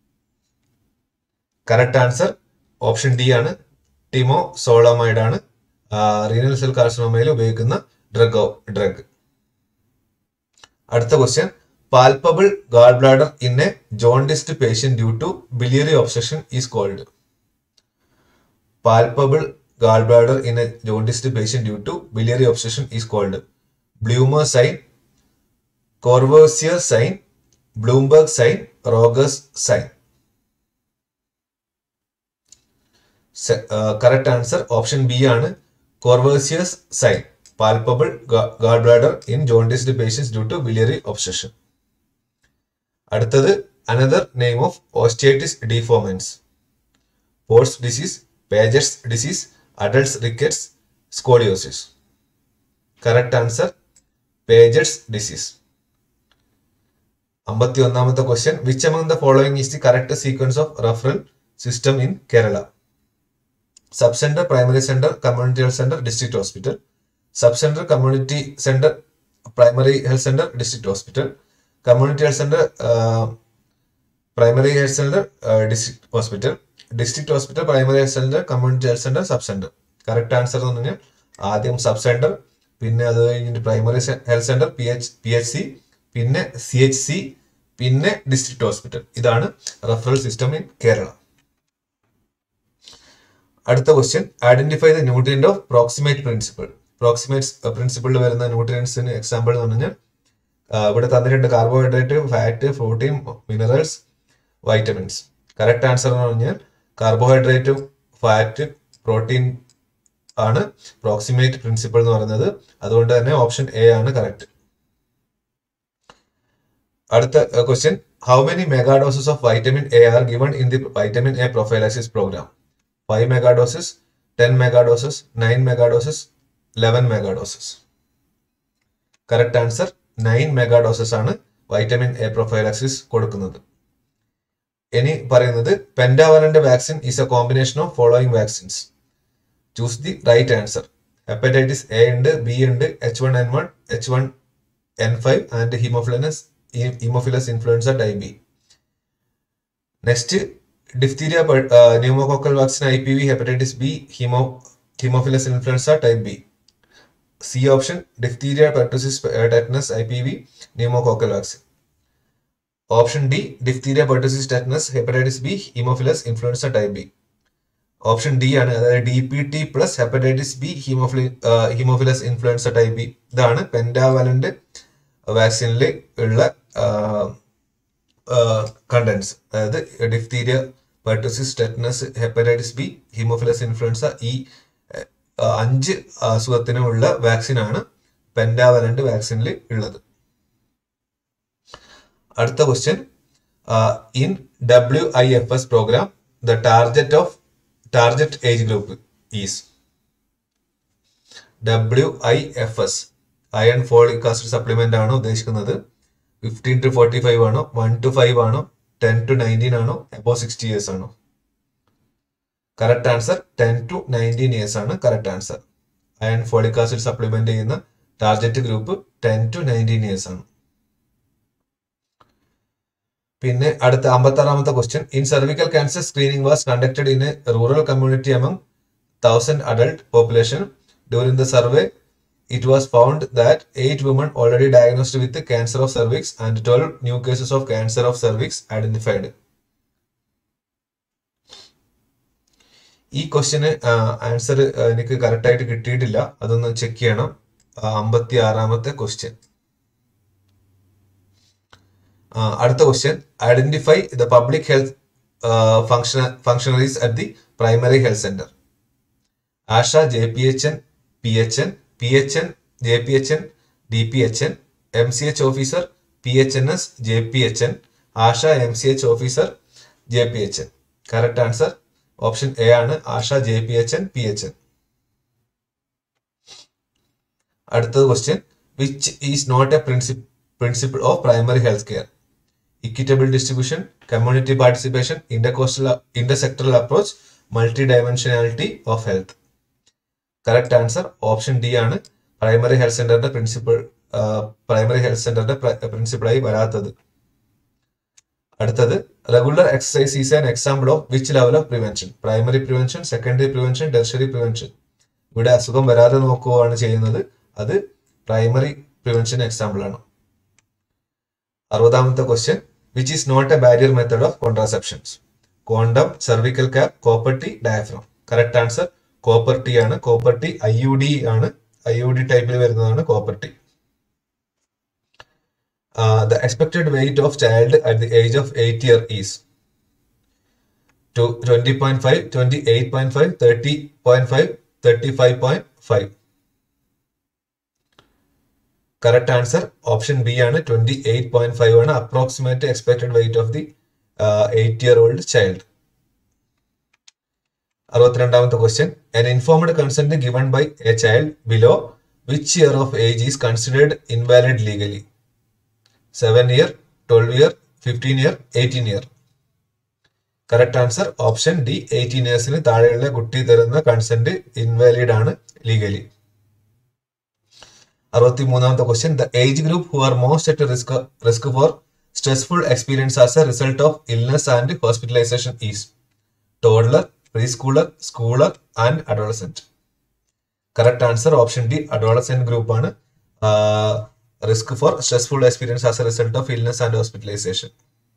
correct answer option D ആണ് temozolomide ആണ് renal cell കാർസിനോമയിൽ ഉപയോഗിക്കുന്ന drug drug അടുത്ത question palpable gall bladder in a jaundiced patient due to biliary ഒബ്സെഷൻ is called palpable gall bladder in a jaundiced patient due to biliary ഒബ്സെഷൻ is called Blumer sign Courvoisier sign Blumberg sign Rogers sign correct answer option B ആണ് Courvoisier's sign palpable gall bladder in jaundiced patients due to biliary ഒബ്സഷൻ അടുത്തത് another name of osteitis deformans Pott's disease Paget's disease adults rickets scoliosis correct answer Paget's disease അമ്പത്തി ഒന്നാമത്തെ question which among the following is the correct sequence of referral system in Kerala sub centre primary centre community health centre district hospital sub centre community centre primary health centre district hospital community health centre primary health centre district hospital district hospital primary health centre community health centre sub centre correct answer എന്ന് പറഞ്ഞാൽ ആദ്യം sub centre പിന്നെ അത് കഴിഞ്ഞിട്ട് primary health centre P H P H C പിന്നെ C H C പിന്നെ district hospital ഇതാണ് referral system in Kerala അടുത്ത question identify the nutrient of proximate principle proximate പ്രിൻസിപ്പിളിൽ വരുന്ന ന്യൂട്രിയൻസിന് എക്സാമ്പിൾ എന്ന് പറഞ്ഞാൽ ഇവിടെ തന്നിട്ടുണ്ട് carbohydrate fat protein minerals vitamins correct answer എന്ന് പറഞ്ഞാൽ കാർബോഹൈഡ്രേറ്റും ഫാറ്റ് പ്രോട്ടീൻ ആണ് പ്രോക്സിമേറ്റ് പ്രിൻസിപ്പിൾ എന്ന് പറയുന്നത് അതുകൊണ്ട് തന്നെ ഓപ്ഷൻ എ ആണ് കറക്റ്റ് അടുത്ത question how many megadoses of vitamin A are given in the vitamin A prophylaxis programme five megadoses ten megadoses nine megadoses eleven megadoses correct answer nine megadoses ആണ് vitamin A prophylaxis കൊടുക്കുന്നത് ഇനി പറയുന്നത് pentavalent vaccine is a combination of following vaccines choose the right answer hepatitis A ഉണ്ട് B ഉണ്ട് H one N one H one N five and Haemophilus Haemophilus influenzae type B next diphtheria pneumococcal vaccine I P V hepatitis B haemo Haemophilus influenzae type B C option diphtheria pertussis tetanus I P V pneumococcal vaccine option D diphtheria pertussis tetanus hepatitis B Haemophilus influenzae type B option D ആണ് അതായത് D P T plus hepatitis B Haemophilus Haemophilus influenzae type B ഇതാണ് pentavalent വാക്സിനിൽ ഉള്ള contents അതായത് diphtheria pertussis tetanus hepatitis B Haemophilus influenzae ഈ അഞ്ച് അസുഖത്തിനുമുള്ള വാക്സിനാണ് പെൻഡാവലന്റ് വാക്സിനിൽ ഉള്ളത് അടുത്ത question in W I F S programme the target of target age group is W I F S iron folic acid supplement ആണോ ഉദ്ദേശിക്കുന്നത് ഫിഫ്റ്റീൻ ടു ഫോർട്ടി ഫൈവ് ആണോ വൺ ടു ഫൈവ് ആണോ ടെൻ ടു നയൻറ്റീൻ ആണോ above sixty years ആണോ correct answer ten to nineteen years ആണ് correct answer iron folic acid supplement ചെയ്യുന്ന target group ten to nineteen years ആണ് പിന്നെ അടുത്ത അമ്പത്താറാമത്തെ question in cervical cancer screening was conducted in a rural community among thousand adult population during the survey it was found that 8 women already diagnosed with the cancer of cervix and 12 new cases of cancer of cervix identified. ഈ ക്വസ്റ്റ്യന് answer എനിക്ക് correct ആയിട്ട് കിട്ടിയിട്ടില്ല അതൊന്ന് check ചെയ്യണം അമ്പത്തി ആറാമത്തെ ക്വസ്റ്റ്യൻ അടുത്ത question identify the public health function functionaries at the primary health centre ASHA J P H N P H N P H N J P H N D P H N M C H officer P H N S J P H N ASHA M C H officer J P H N correct answer option A ആണ് ASHA J P H N P H N അടുത്തത് question which is not a principle principle of primary health care equitable distribution community participation intercostal intersectoral approach multi dimensionality of health correct answer option D ആണ് primary health സെന്ററിന്റെ principle primary health സെന്ററിന്റെ പ്രിൻസിപ്പിളായി വരാത്തത് അടുത്തത് regular exercise is an example of which level of prevention primary prevention secondary prevention tertiary prevention ഇവിടെ അസുഖം വരാതെ നോക്കുകയാണ് ചെയ്യുന്നത് അത് പ്രൈമറി പ്രിവെൻഷൻ എക്സാമ്പിൾ ആണ് അറുപതാമത്തെ question which is not a barrier method of contraceptions condom cervical cap copper T diaphragm correct answer copper T ആണ് copper T I U D ആണ് ഐ യു ഡി ടൈപ്പിൽ വരുന്നതാണ് copper T the expected weight of child at the age of eight year is two twenty point five twenty eight point five thirty point five thirty five point five correct answer option B ആണ് twenty eight point five ആണ് approximate expected weight of the eight year old child അറുപത്തിരണ്ടാമത്തെ question an informed consent given by a child below which year of age is considered invalid legally seven year twelve year fifteen year eighteen year correct answer option D eighteen ഇയേഴ്സിന് താഴെയുള്ള കുട്ടി തരുന്ന consent invalid ആണ് legally അറുപത്തി മൂന്നാമത്തെ question the age group who are most at risk risk for stressful experience as a result of illness and hospitalisation is toddler preschooler schooler and adolescent correct answer option D adolescent group ആണ് risk for stressful experience as a result of illness and hospitalisation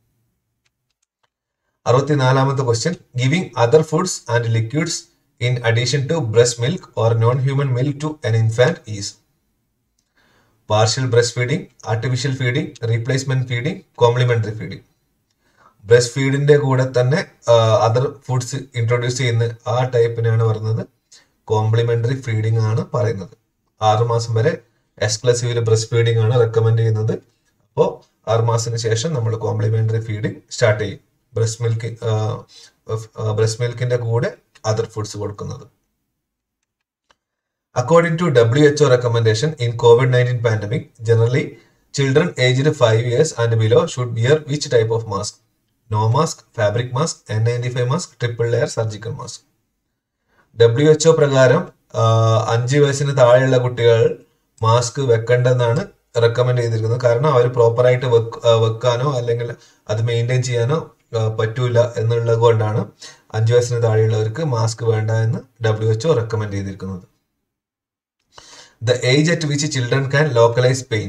അറുപത്തിനാലാമത്തെ question giving other foods and liquids in addition to breast milk or non human milk to an infant is partial breast feeding artificial feeding replacement feeding complementary feeding breast ഫീഡിന്റെ കൂടെ തന്നെ other foods introduce ചെയ്യുന്ന ആ ടൈപ്പിനാണ് പറയുന്നത് complementary feeding ആണ് പറയുന്നത് ആറുമാസം വരെ എക്സ്ക്ലസീവില് ബ്രസ്റ്റ് ഫീഡിംഗ് ആണ് റെക്കമെൻഡ് ചെയ്യുന്നത് അപ്പോൾ ആറ് മാസത്തിന് ശേഷം നമ്മൾ കോംപ്ലിമെന്ററി ഫീഡിങ് സ്റ്റാർട്ട് ചെയ്യും ബ്രസ്റ്റ് മിൽക്ക് ബ്രസ്റ്റ് മിൽക്കിന്റെ കൂടെ അതർ ഫുഡ്സ് കൊടുക്കുന്നത് According to WHO recommendation in COVID-19 pandemic, generally children aged 5 years and below should wear which type of mask? No mask, fabric mask, N95 mask, triple layer surgical mask. W H O പ്രകാരം അഞ്ച് വയസ്സിന് താഴെയുള്ള കുട്ടികൾ mask വെക്കണ്ടെന്നാണ് recommend ചെയ്തിരിക്കുന്നത് കാരണം അവർ പ്രോപ്പറായിട്ട് വെക്കാനോ അല്ലെങ്കിൽ അത് മെയിൻറ്റെയിൻ ചെയ്യാനോ പറ്റൂല എന്നുള്ളത് കൊണ്ടാണ് അഞ്ച് വയസ്സിന് താഴെയുള്ളവർക്ക് മാസ്ക് വേണ്ട എന്ന് ഡബ്ല്യു എച്ച്ഒ റെക്കമെൻഡ് ചെയ്തിരിക്കുന്നത് the age at which children can localize pain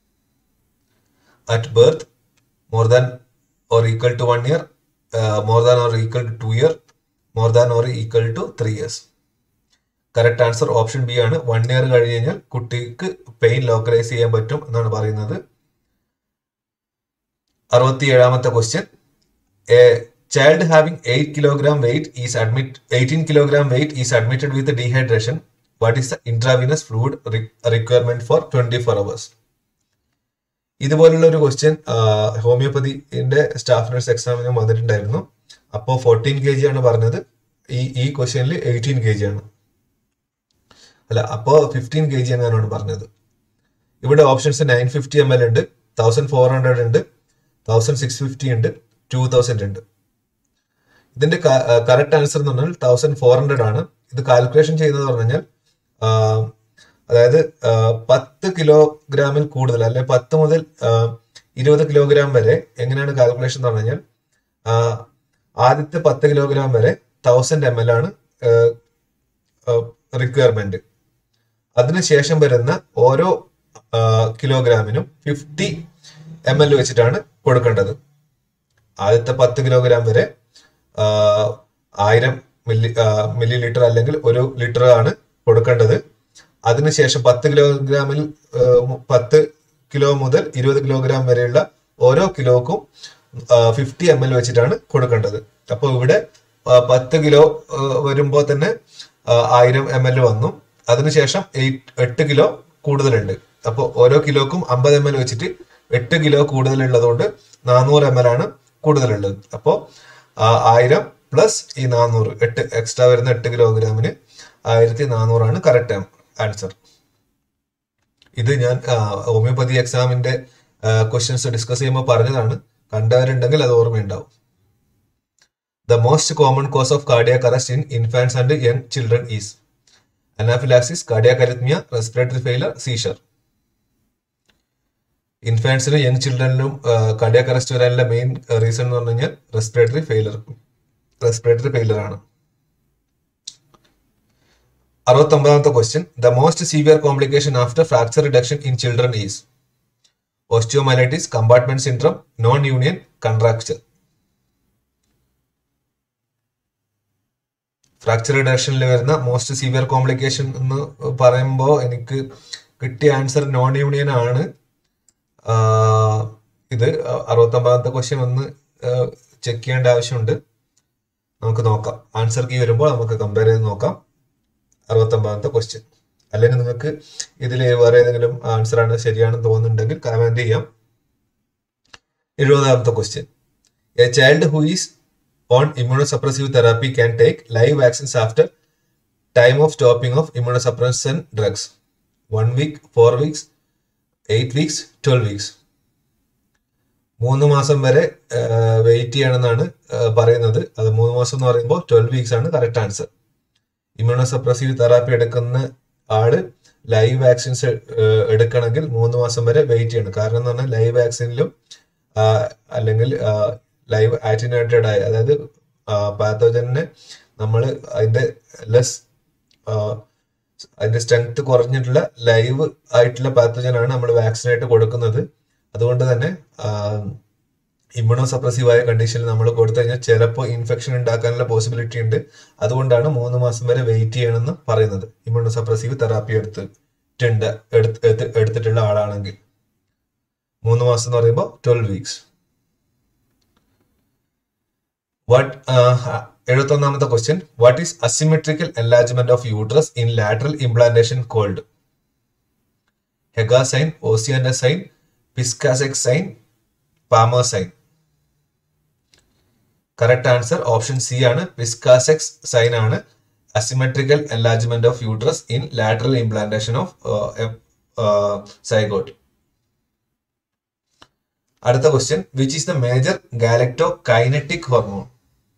at birth more than or equal to one year uh, more than or equal to two year more than or equal to three years correct answer option B ആണ് one year കഴിഞ്ഞ് കഴിഞ്ഞാൽ കുട്ടിക്ക് pain localise ചെയ്യാൻ പറ്റും എന്നാണ് പറയുന്നത് അറുപത്തി ഏഴാമത്തെ question a child having eight kilogram weight is admit eighteen kilogram weight is admitted with dehydration what is the intravenous fluid requirement for twenty four hours ഇതുപോലുള്ള ഒരു ക്വസ്റ്റ്യൻ ഹോമിയോപ്പതിന്റെ സ്റ്റാഫ് നഴ്സ് എക്സാമിനും വന്നിട്ടുണ്ടായിരുന്നു അപ്പോൾ ഫോർട്ടീൻ കെ ജി ആണ് പറഞ്ഞത് ഈ ഈ ക്വസ്റ്റ്യനിൽ എയ്റ്റീൻ കെ ജി ആണ് അല്ല അപ്പോൾ ഫിഫ്റ്റീൻ കെ ജി എന്നാണ് പറഞ്ഞത് ഇവിടെ options nine fifty M L ഉണ്ട് തൗസൻഡ് ഫോർ ഹൺഡ്രഡ് ഉണ്ട് തൗസൻഡ് സിക്സ് ഫിഫ്റ്റി ഉണ്ട് ടു തൗസൻഡ് ഉണ്ട് ഇതിന്റെ കറക്റ്റ് ആൻസർ എന്ന് പറഞ്ഞാൽ തൗസൻഡ് ഫോർ ഹൺഡ്രഡ് ആണ് ഇത് കാൽക്കുലേഷൻ ചെയ്യുന്നത് പറഞ്ഞു കഴിഞ്ഞാൽ അതായത് പത്ത് കിലോഗ്രാമിൽ കൂടുതൽ അല്ലെ പത്ത് മുതൽ ഇരുപത് കിലോഗ്രാം വരെ എങ്ങനെയാണ് കാൽക്കുലേഷൻ എന്ന് പറഞ്ഞു കഴിഞ്ഞാൽ ആദ്യത്തെ പത്ത് കിലോഗ്രാം വരെ തൗസൻഡ് എം എൽ ആണ് റിക്വയർമെന്റ് അതിനുശേഷം വരുന്ന ഓരോ കിലോഗ്രാമിനും ഫിഫ്റ്റി എം എൽ വെച്ചിട്ടാണ് കൊടുക്കേണ്ടത് ആദ്യത്തെ പത്ത് കിലോഗ്രാം വരെ ആയിരം മില്ലി മില്ലി ലിറ്റർ അല്ലെങ്കിൽ ഒരു ലിറ്റർ ആണ് കൊടുക്കേണ്ടത് അതിനുശേഷം പത്ത് കിലോഗ്രാമിൽ പത്ത് കിലോ മുതൽ ഇരുപത് കിലോഗ്രാം വരെയുള്ള ഓരോ കിലോക്കും ഫിഫ്റ്റി എം എൽ വെച്ചിട്ടാണ് കൊടുക്കേണ്ടത് അപ്പോൾ ഇവിടെ പത്ത് കിലോ വരുമ്പോൾ തന്നെ ആയിരം എം എൽ വന്നു അതിനുശേഷം എയ്റ്റ് എട്ട് കിലോ കൂടുതലുണ്ട് അപ്പോൾ ഓരോ കിലോക്കും അമ്പത് എം എൽ വെച്ചിട്ട് എട്ട് കിലോ കൂടുതലുള്ളതുകൊണ്ട് നാനൂറ് എം എൽ ആണ് കൂടുതലുള്ളത് അപ്പോൾ ആയിരം പ്ലസ് ഈ നാനൂറ് എട്ട് എക്സ്ട്രാ വരുന്ന എട്ട് കിലോഗ്രാമിന് ആയിരത്തി നാനൂറാണ് കറക്റ്റ് ആൻസർ ഇത് ഞാൻ ഹോമിയോപ്പതി എക്സാമിന്റെ ക്വസ്റ്റ്യൻസ് ഡിസ്കസ് ചെയ്യുമ്പോൾ പറഞ്ഞതാണ് കണ്ടവരുണ്ടെങ്കിൽ അത് ഓർമ്മയുണ്ടാവും the most common cause of cardiac arrest in infants and young children is anaphylaxis cardiac arrhythmia respiratory failure seizure ഇൻഫാൻസിനും യങ് ചിൽഡ്രനിലും കാർഡിയാക് അറസ്റ്റ് വരാനുള്ള മെയിൻ റീസൺ എന്ന് പറഞ്ഞു കഴിഞ്ഞാൽ റെസ്പിറേറ്ററി ഫെയിലർ റെസ്പിറേറ്ററി ഫെയിലർ ആണ് അറുപത്തൊമ്പതാമത്തെ question the most severe complication after fracture reduction in children is osteomyelitis compartment syndrome non union contracture fracture റിഡക്ഷനിൽ വരുന്ന മോസ്റ്റ് സീവിയർ കോംപ്ലിക്കേഷൻ എന്ന് പറയുമ്പോൾ എനിക്ക് കിട്ടിയ ആൻസർ നോൺ യൂണിയൻ ആണ് ഇത് അറുപത്തൊമ്പതാമത്തെ ക്വസ്റ്റ്യൻ ഒന്ന് ചെക്ക് ചെയ്യേണ്ട ആവശ്യമുണ്ട് നമുക്ക് നോക്കാം ആൻസർ കീ വരുമ്പോൾ നമുക്ക് കമ്പയർ ചെയ്ത് നോക്കാം അറുപത്തൊമ്പതാമത്തെ ക്വസ്റ്റ്യൻ അല്ലെങ്കിൽ നിങ്ങൾക്ക് ഇതിൽ വേറെ ഏതെങ്കിലും ആൻസർ ആണ് ശരിയാണെന്ന് തോന്നുന്നുണ്ടെങ്കിൽ കമന്റ് ചെയ്യാം എഴുപതാമത്തെ question a child who is on immunosuppressive therapy can take live vaccines after time of stopping of immunosuppressant drugs one week four weeks eight weeks twelve weeks മൂന്ന് മാസം വരെ വെയിറ്റ് ചെയ്യണമെന്നാണ് പറയുന്നത് അത് മൂന്ന് മാസം എന്ന് പറയുമ്പോൾ ട്വൽവ് വീക്സ് ആണ് കറക്റ്റ് ആൻസർ ഇമ്മ്യൂണോസപ്രസീവ് തെറാപ്പി എടുക്കുന്ന ആള് ലൈവ് വാക്സിൻസ് എടുക്കണമെങ്കിൽ മൂന്ന് മാസം വരെ വെയിറ്റ് ചെയ്യണം കാരണം എന്ന് പറഞ്ഞാൽ ലൈവ് വാക്സിനിലും അല്ലെങ്കിൽ ലൈവ് ആറ്റിനേറ്റഡ് ആയ അതായത് പാത്തോജനെ നമ്മൾ അതിന്റെ ലെസ് അതിന്റെ സ്ട്രെങ്ത് കുറഞ്ഞിട്ടുള്ള ലൈവ് ആയിട്ടുള്ള പാത്തോജൻ ആണ് നമ്മൾ വാക്സിനായിട്ട് കൊടുക്കുന്നത് അതുകൊണ്ട് തന്നെ ഇമ്മ്യൂണോ സപ്രസീവ് ആയ കണ്ടീഷനിൽ നമ്മൾ കൊടുത്തു കഴിഞ്ഞാൽ ചിലപ്പോൾ ഇൻഫെക്ഷൻ ഉണ്ടാക്കാനുള്ള പോസിബിലിറ്റി ഉണ്ട് അതുകൊണ്ടാണ് മൂന്ന് മാസം വരെ വെയിറ്റ് ചെയ്യണമെന്ന് പറയുന്നത് ഇമ്മ്യൂണോ സപ്രസീവ് തെറാപ്പി എടുത്തിട്ടുണ്ട് എടുത്തിട്ടുള്ള ആളാണെങ്കിൽ മൂന്ന് മാസം എന്ന് പറയുമ്പോൾ ട്വൽവ് വീക്സ് വാട്ട് എഴുപത്തൊന്നാമത്തെ question what is asymmetrical enlargement of uterus in lateral implantation called Hegar's sign Osiander's sign Piskacek's sign Palmer sign correct answer option C ആണ് വിസ്കാസെക്സ് സൈൻ ആണ് asymmetrical enlargement of uterus in lateral implantation of zygote അടുത്ത question which is the major galactokinetic hormone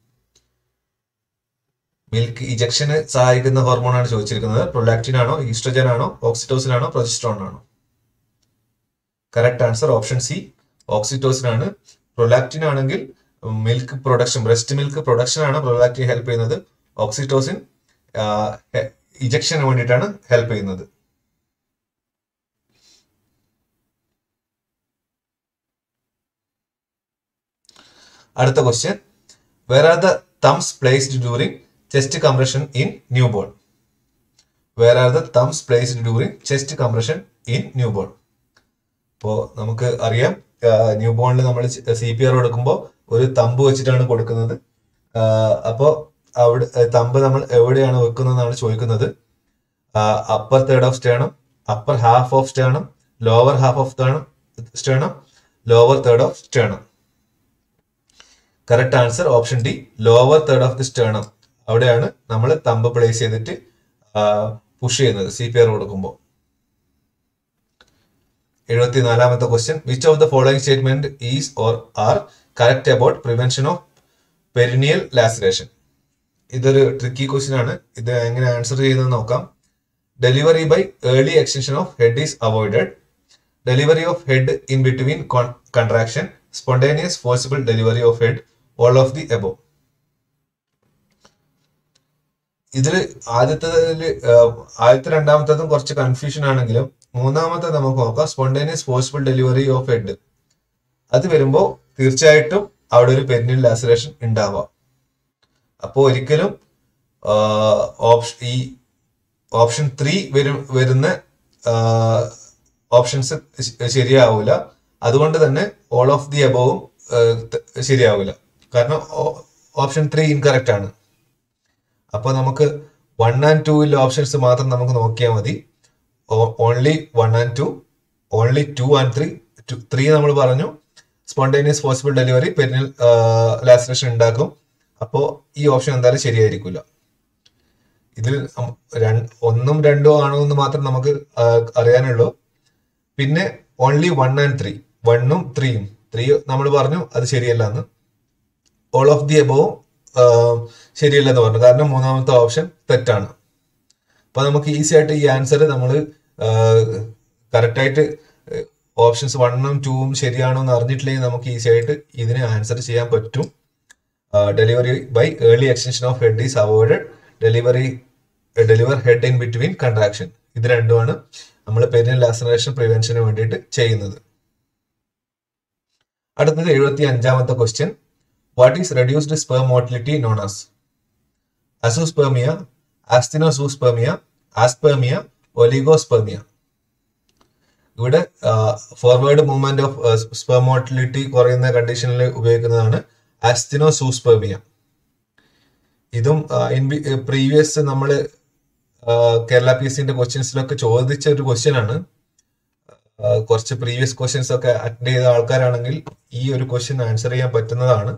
milk ഇജക്ഷന് സഹായിക്കുന്ന hormone ആണ് ചോദിച്ചിരിക്കുന്നത് prolactin ആണോ oestrogen ആണോ oxytocin ആണോ പ്രൊജസ്ട്രോൺ ആണോ correct answer option C oxytocin ആണ് പ്രൊലാക്റ്റിൻ ആണെങ്കിൽ milk production breast milk production ആണ് പ്രൊലാക്റ്റിൻ ഹെൽപ്പ് ചെയ്യുന്നത് ഓക്സിറ്റോസിൻ ഇജക്ഷന് വേണ്ടിയിട്ടാണ് ഹെൽപ്പ് ചെയ്യുന്നത് അടുത്ത question where are the thumbs placed during chest compression in newborn where are the thumbs placed during chest compression in newborn ഇപ്പോൾ നമുക്ക് അറിയാം new ബോണിൽ നമ്മൾ സി പി ആർ കൊടുക്കുമ്പോൾ ഒരു തമ്പ് വെച്ചിട്ടാണ് കൊടുക്കുന്നത് അപ്പോൾ അവിടെ തമ്പ് നമ്മൾ എവിടെയാണ് വെക്കുന്നതെന്നാണ് ചോദിക്കുന്നത് upper third of sternum upper half of sternum lower half of sternum lower third of sternum correct answer option D lower third of the sternum അവിടെയാണ് നമ്മൾ തമ്പ് പ്ലേസ് ചെയ്തിട്ട് പുഷ് ചെയ്യുന്നത് സി പി ആർ കൊടുക്കുമ്പോൾ എഴുപത്തിനാലാമത്തെ question which of the following statement is or are correct about prevention of perineal laceration ഇതൊരു tricky question ആണ് ഇത് എങ്ങനെ ആൻസർ ചെയ്യുന്നത് നോക്കാം delivery by early extension of head is avoided delivery of head in between contraction spontaneous forcible delivery of head all of the above ഇതിൽ ആദ്യത്തേതിൽ ആദ്യത്തെ രണ്ടാമത്തതും കുറച്ച് കൺഫ്യൂഷൻ ആണെങ്കിലും മൂന്നാമത്തെ നമുക്ക് നോക്കാം spontaneous forcible delivery of head അത് വരുമ്പോൾ തീർച്ചയായിട്ടും അവിടെ ഒരു പെരിനിൽ ലാസറേഷൻ ഉണ്ടാവാം അപ്പോൾ ഒരിക്കലും ഓപ്ഷൻ ഈ ഓപ്ഷൻ ത്രീ വരും വരുന്ന ഓപ്ഷൻസ് ശരിയാവില്ല അതുകൊണ്ട് തന്നെ ഓൾ ഓഫ് ദി അബവും ശരിയാവില്ല കാരണം ഓപ്ഷൻ ത്രീ ഇൻകറക്റ്റ് ആണ് അപ്പോൾ നമുക്ക് വൺ ആൻഡ് ടൂവിൽ ഓപ്ഷൻസ് മാത്രം നമുക്ക് നോക്കിയാൽ മതി only one and two only two and three three നമ്മൾ പറഞ്ഞു spontaneous possible delivery perineal laceration ഉണ്ടാക്കും അപ്പോൾ ഈ ഓപ്ഷൻ എന്തായാലും ശരിയായിരിക്കില്ല ഇതിൽ ഒന്നും രണ്ടോ ആണോ എന്ന് മാത്രം നമുക്ക് അറിയാനുള്ളൂ പിന്നെ ഓൺലി വൺ ആൻഡ് ത്രീ വണ്ണും ത്രീയും ത്രീ നമ്മൾ പറഞ്ഞു അത് ശരിയല്ല എന്ന് ഓൾ ഓഫ് ദി എബോവും ശരിയല്ല എന്ന് പറഞ്ഞു കാരണം മൂന്നാമത്തെ ഓപ്ഷൻ തെറ്റാണ് അപ്പൊ നമുക്ക് ഈസി ആയിട്ട് ഈ ആൻസർ നമ്മൾ കറക്റ്റ് ആയിട്ട് ഓപ്ഷൻസ് വണ്ണും ടൂവും ശരിയാണോ എന്ന് അറിഞ്ഞിട്ടില്ലെങ്കിൽ നമുക്ക് ഈസി ആയിട്ട് ഇതിന് ആൻസർ ചെയ്യാൻ പറ്റും delivery by early extension of head is avoided delivery deliver head in between contraction ഇത് രണ്ടുമാണ് നമ്മൾ പെരിയൽ ലാസറേഷൻ പ്രിവെൻഷന് വേണ്ടിയിട്ട് ചെയ്യുന്നത് അടുത്തത് എഴുപത്തി അഞ്ചാമത്തെ question what is reduced sperm motility known as azoospermia asthenozoospermia aspermia oligospermia ഇവിടെ ഫോർവേഡ് മൂവ്മെന്റ് ഓഫ് സ്പെർമോട്ടിലിറ്റി കുറയുന്ന കണ്ടീഷനിൽ ഉപയോഗിക്കുന്നതാണ് ആസ്തിനോസൂസ്പെർമിയ ഇതും ഇൻ പ്രീവിയസ് നമ്മൾ കേരള പി എസ് സിന്റെ ക്വസ്റ്റ്യൻസിലൊക്കെ ചോദിച്ച ഒരു ക്വസ്റ്റ്യൻ ആണ് കുറച്ച് പ്രീവിയസ് ക്വസ്റ്റ്യൻസ് ഒക്കെ അറ്റൻഡ് ചെയ്ത ആൾക്കാരാണെങ്കിൽ ഈ ഒരു ക്വസ്റ്റ്യൻ ആൻസർ ചെയ്യാൻ പറ്റുന്നതാണ്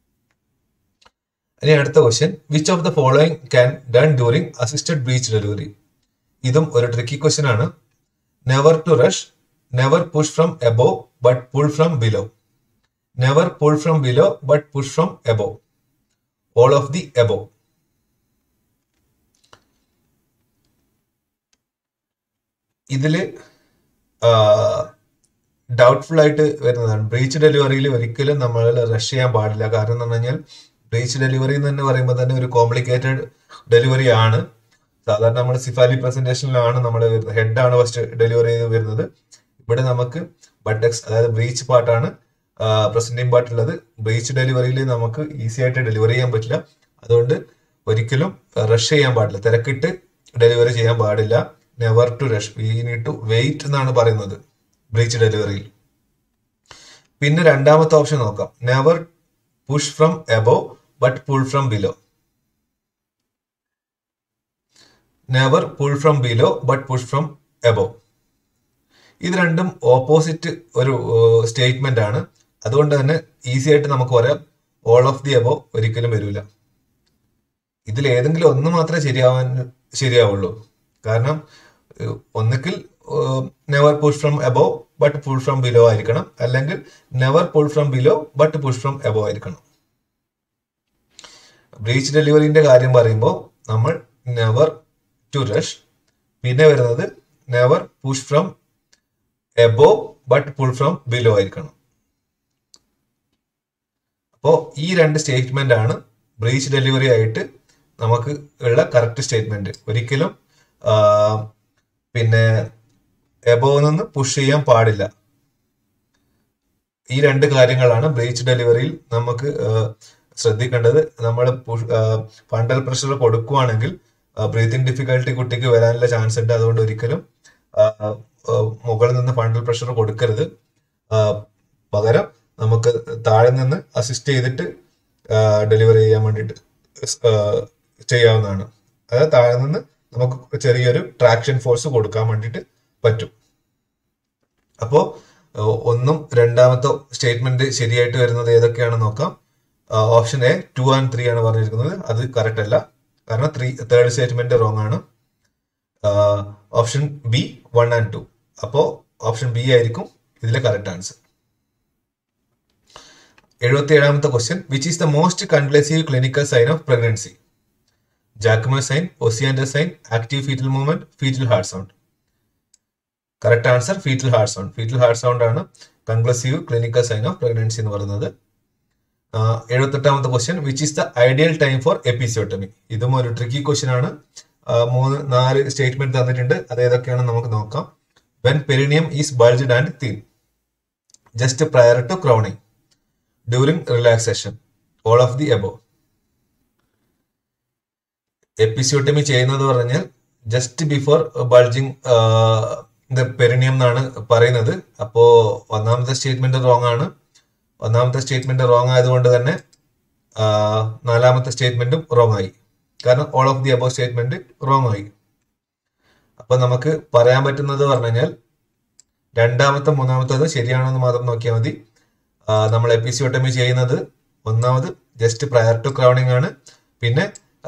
ഇനി അടുത്ത question which of the following can done during assisted breech delivery ഇതും ഒരു ട്രിക്കി ക്വസ്റ്റ്യൻ ആണ് never to rush never push from above but pull from below never pull from below but push from above all of the above ഇതില് doubtful ആയിട്ട് വരുന്നതാണ് breach ഡെലിവറിയിൽ ഒരിക്കലും നമ്മൾ rush ചെയ്യാൻ പാടില്ല കാരണം എന്ന് പറഞ്ഞു കഴിഞ്ഞാൽ ബ്രീച്ച് ഡെലിവറി എന്ന് തന്നെ പറയുമ്പോൾ തന്നെ ഒരു കോംപ്ലിക്കേറ്റഡ് ഡെലിവറി ആണ് സാധാരണ നമ്മൾ സിഫാലി പ്രസന്റേഷനിലാണ് നമ്മൾ വരുന്നത് ഹെഡാണ് ഫസ്റ്റ് ഡെലിവറി ചെയ്ത് വരുന്നത് ഇവിടെ നമുക്ക് ബട്ടക്സ് അതായത് ബ്രീച്ച് പാർട്ടാണ് പ്രസന്റിംഗ് പാർട്ടുള്ളത് ബ്രീച്ച് ഡെലിവറിയിൽ നമുക്ക് ഈസി ആയിട്ട് ഡെലിവറി ചെയ്യാൻ പറ്റില്ല അതുകൊണ്ട് ഒരിക്കലും റഷ് ചെയ്യാൻ പാടില്ല തിരക്കിട്ട് ഡെലിവറി ചെയ്യാൻ പാടില്ല never to rush we need to wait എന്നാണ് പറയുന്നത് ബ്രീച്ച് ഡെലിവറിയിൽ പിന്നെ രണ്ടാമത്തെ ഓപ്ഷൻ നോക്കാം never push from above but pull from below never pull from below but push from above ഇത് രണ്ടും ഓപ്പോസിറ്റ് ഒരു സ്റ്റേറ്റ്മെന്റ് ആണ് അതുകൊണ്ട് തന്നെ ഈസി ആയിട്ട് നമുക്ക് പറയാം ഓൾ ഓഫ് ദി അബോ ഒരിക്കലും വരില്ല ഇതിൽ ഏതെങ്കിലും ഒന്ന് മാത്രമേ ശരിയാവാൻ ശരിയാവുള്ളൂ കാരണം ഏഹ്, ഒന്നുകിൽ never push from above but push from below ആയിരിക്കണം അല്ലെങ്കിൽ never pull from below but push from above ആയിരിക്കണം ബ്രീച്ച് ഡെലിവറിന്റെ കാര്യം പറയുമ്പോൾ നമ്മൾ നെവർ ടു റഷ് പിന്നെ വരുന്നത് never push from above but pull from below ആയിരിക്കണം അപ്പോൾ ഈ രണ്ട് സ്റ്റേറ്റ്മെന്റ് ആണ് ബ്രീച്ച് ഡെലിവറി ആയിട്ട് നമുക്ക് ഉള്ള കറക്റ്റ് സ്റ്റേറ്റ്മെന്റ് ഒരിക്കലും ആ, പിന്നെ എബോ നിന്ന് പുഷ് ചെയ്യാൻ പാടില്ല ഈ രണ്ട് കാര്യങ്ങളാണ് ബ്രീച്ച് ഡെലിവറിയിൽ നമുക്ക് ആ, ശ്രദ്ധിക്കേണ്ടത് നമ്മൾ ഫണ്ടൽ പ്രഷർ കൊടുക്കുവാണെങ്കിൽ ബ്രീത്തിങ് ഡിഫിക്കൽട്ടി കുട്ടിക്ക് വരാനുള്ള ചാൻസ് ഉണ്ട് അതുകൊണ്ട് ഒരിക്കലും ആ, ആ, മുകളിൽ നിന്ന് ഫണ്ടൽ പ്രഷർ കൊടുക്കരുത് ആ, പകരം നമുക്ക് താഴെ നിന്ന് അസിസ്റ്റ് ചെയ്തിട്ട് ഡെലിവറി ചെയ്യാൻ വേണ്ടിയിട്ട് സ്- ആ, ചെയ്യാവുന്നതാണ് അതായത് താഴെ നിന്ന് നമുക്ക് ചെറിയൊരു ട്രാക്ഷൻ ഫോഴ്സ് കൊടുക്കാൻ വേണ്ടിയിട്ട് പറ്റും അപ്പോൾ ഒന്നും രണ്ടാമത്തെ സ്റ്റേറ്റ്മെന്റ് ശരിയായിട്ട് വരുന്നത് ഏതൊക്കെയാണെന്ന് നോക്കാം option A two and three ആണ് പറഞ്ഞിരിക്കുന്നത് അത് കറക്റ്റ് അല്ല കാരണം ത്രീ തേർഡ് സ്റ്റേറ്റ്മെന്റ് റോങ് ആണ് option B one and two അപ്പോൾ ഓപ്ഷൻ ബി ആയിരിക്കും ഇതിലെ കറക്റ്റ് ആൻസർ എഴുപത്തി ഏഴാമത്തെ question which is the most conclusive clinical sign of pregnancy Jacquemier sign Osiander sign active fetal movement fetal heart sound correct answer fetal heart sound fetal heart sound ആണ് conclusive clinical sign of pregnancy എന്ന് പറയുന്നത് എഴുപത്തെട്ടാമത്തെ question which is the ideal time for episiotomy ഇതും ഒരു tricky question ആണ് ആ, മൂന്ന് നാല് statement തന്നിട്ടുണ്ട് അത് ഏതൊക്കെയാണെന്ന് നമുക്ക് നോക്കാം when perineum is bulged and then just prior to crowning during relaxation all of the above episiotomy ചെയ്യുന്നത് പറഞ്ഞാൽ just before bulging the perineum എന്നാണ് പറയുന്നത് അപ്പോ ഒന്നാമത്തെ സ്റ്റേറ്റ്മെന്റ് റോങ് ആണ് ഒന്നാമത്തെ സ്റ്റേറ്റ്മെന്റ് റോങ് ആയതുകൊണ്ട് തന്നെ ആ, നാലാമത്തെ സ്റ്റേറ്റ്മെന്റും റോങ് ആയി കാരണം all of the above statement wrong ആയി അപ്പൊ നമുക്ക് പറയാൻ പറ്റുന്നത് പറഞ്ഞു കഴിഞ്ഞാൽ രണ്ടാമത്തെ മൂന്നാമത്തത് ശരിയാണെന്ന് മാത്രം നോക്കിയാൽ മതി ആ, നമ്മൾ എപ്പിസിയോട്ടമി ചെയ്യുന്നത് ഒന്നാമത് ജസ്റ്റ് പ്രയർ ടു ക്രൗണിംഗ് ആണ് പിന്നെ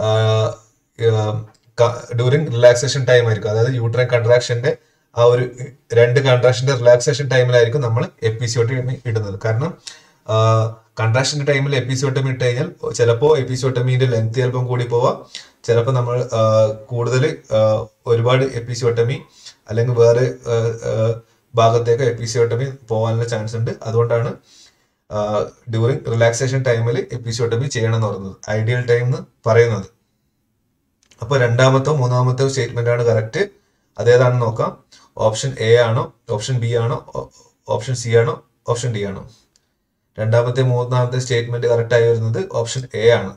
ഡ്യൂറിങ് റിലാക്സേഷൻ ടൈം ആയിരിക്കും അതായത് യൂട്രൈൻ കൺട്രാക്ഷന്റെ ആ ഒരു രണ്ട് കൺട്രാക്ഷന്റെ റിലാക്സേഷൻ ടൈമിലായിരിക്കും നമ്മൾ എപ്പിസിയോട്ടമി ഇടുന്നത് കാരണം കൺട്രാക്ഷന്റെ ടൈമിൽ എപ്പിസിയോട്ടമി ഇട്ട് കഴിഞ്ഞാൽ ചിലപ്പോൾ എപ്പിസിയോട്ടമിന്റെ ലെങ്ത് ചിലപ്പം കൂടി പോവാം ചിലപ്പോൾ നമ്മൾ കൂടുതൽ ഒരുപാട് എപ്പിസിയോട്ടമി അല്ലെങ്കിൽ വേറെ ആ, ആ, ഭാഗത്തേക്ക് എപ്പിസിയോട്ടമി പോകാനുള്ള ചാൻസ് ഉണ്ട് അതുകൊണ്ടാണ് ഡ്യൂറിങ് റിലാക്സേഷൻ ടൈമിൽ എപ്പിസിയോട്ടമി ചെയ്യണം എന്ന് പറയുന്നത് ഐഡിയൽ ടൈം എന്ന് പറയുന്നത് അപ്പൊ രണ്ടാമത്തോ മൂന്നാമത്തോ സ്റ്റേറ്റ്മെന്റ് ആണ് കറക്റ്റ് അതേതാണെന്ന് നോക്കാം ഓപ്ഷൻ എ ആണോ ഓപ്ഷൻ ബി ആണോ ഓപ്ഷൻ സി ആണോ ഓപ്ഷൻ ഡി ആണോ രണ്ടാമത്തെ മൂന്നാമത്തെ സ്റ്റേറ്റ്മെന്റ് കറക്റ്റ് ആയി വരുന്നത് ഓപ്ഷൻ എ ആണ്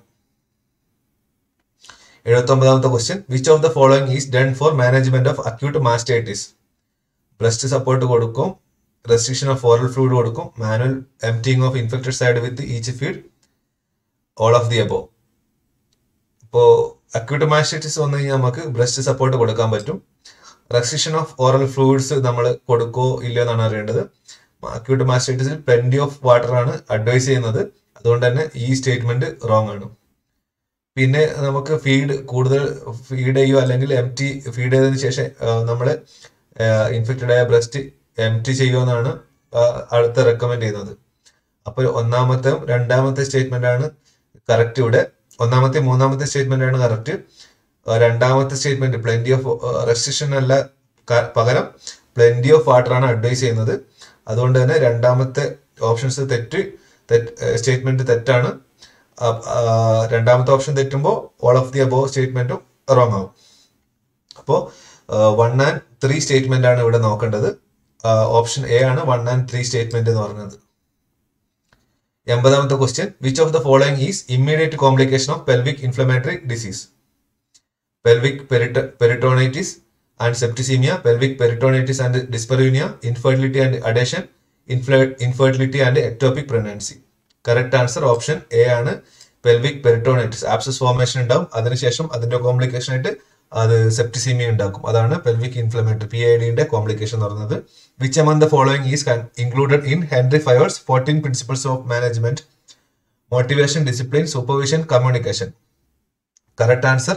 എഴുപത്തി ഒമ്പതാമത്തെ question which of the following is done for management of acute mastitis breast support കൊടുക്കും റെസ്ട്രിക്ഷൻ ഓഫ് ഓറൽ ഫ്ലൂയിഡ് കൊടുക്കും manual emptying of infected side with each feed all of the above ഇപ്പോൾ acute mastitis വന്നു കഴിഞ്ഞാൽ നമുക്ക് breast support കൊടുക്കാൻ പറ്റും restriction of oral fluids നമ്മൾ കൊടുക്കോ ഇല്ലയോ എന്നാണ് അറിയേണ്ടത് അക്യൂട്ട് മാസ്റ്റൈറ്റിസിൽ പ്ലെന്റി ഓഫ് വാട്ടർ ആണ് അഡ്വൈസ് ചെയ്യുന്നത് അതുകൊണ്ട് തന്നെ ഈ സ്റ്റേറ്റ്മെന്റ് റോങ് ആണ് പിന്നെ നമുക്ക് ഫീഡ് കൂടുതൽ ഫീഡ് ചെയ്യുക അല്ലെങ്കിൽ എം ടി ഫീഡ് ചെയ്തതിനു ശേഷം നമ്മൾ ഇൻഫെക്റ്റഡ് ആയ ബ്രസ്റ്റ് എം ടി ചെയ്യുമെന്നാണ് ആ, അടുത്ത റെക്കമെൻഡ് ചെയ്യുന്നത് അപ്പോൾ ഒന്നാമത്തെ രണ്ടാമത്തെ സ്റ്റേറ്റ്മെന്റ് ആണ് കറക്റ്റ് ഇവിടെ ഒന്നാമത്തെ മൂന്നാമത്തെ സ്റ്റേറ്റ്മെന്റ് ആണ് കറക്റ്റ് രണ്ടാമത്തെ സ്റ്റേറ്റ്മെന്റ് പ്ലെന്റി ഓഫ് റെസ്ട്രിക്ഷൻ അല്ല ക- പകരം പ്ലെന്റി ഓഫ് വാട്ടർ ആണ് അഡ്വൈസ് ചെയ്യുന്നത് അതുകൊണ്ട് തന്നെ രണ്ടാമത്തെ ഓപ്ഷൻസ് തെറ്റ് സ്റ്റേറ്റ്മെന്റ് തെറ്റാണ് ആ, ആ, രണ്ടാമത്തെ ഓപ്ഷൻ തെറ്റുമ്പോൾ ഓൾ ഓഫ് ദി അബോ സ്റ്റേറ്റ്മെന്റും റോങ് ആവും അപ്പോൾ വൺ ആൻഡ് ത്രീ സ്റ്റേറ്റ്മെന്റ് ആണ് ഇവിടെ നോക്കേണ്ടത് ഓപ്ഷൻ എ ആണ് വൺ ആൻഡ് ത്രീ സ്റ്റേറ്റ്മെന്റ് എന്ന് പറയുന്നത് എൺപതാമത്തെ question which of the following is immediate complication of pelvic inflammatory disease pelvic peritonitis and septicaemia pelvic peritonitis and dyspareunia infertility and adhesion infertility and ectopic pregnancy correct answer option A ആണ് pelvic peritonitis abscess formation ഉണ്ടാവും അതിനുശേഷം അതിന്റെ complication ആയിട്ട് അത് septicaemia ഉണ്ടാക്കും അതാണ് pelvic inflammatory P I ഡിന്റെ complication എന്ന് പറയുന്നത് which among the following is included in Henry Fayol's fourteen principles of management motivation discipline supervision communication correct answer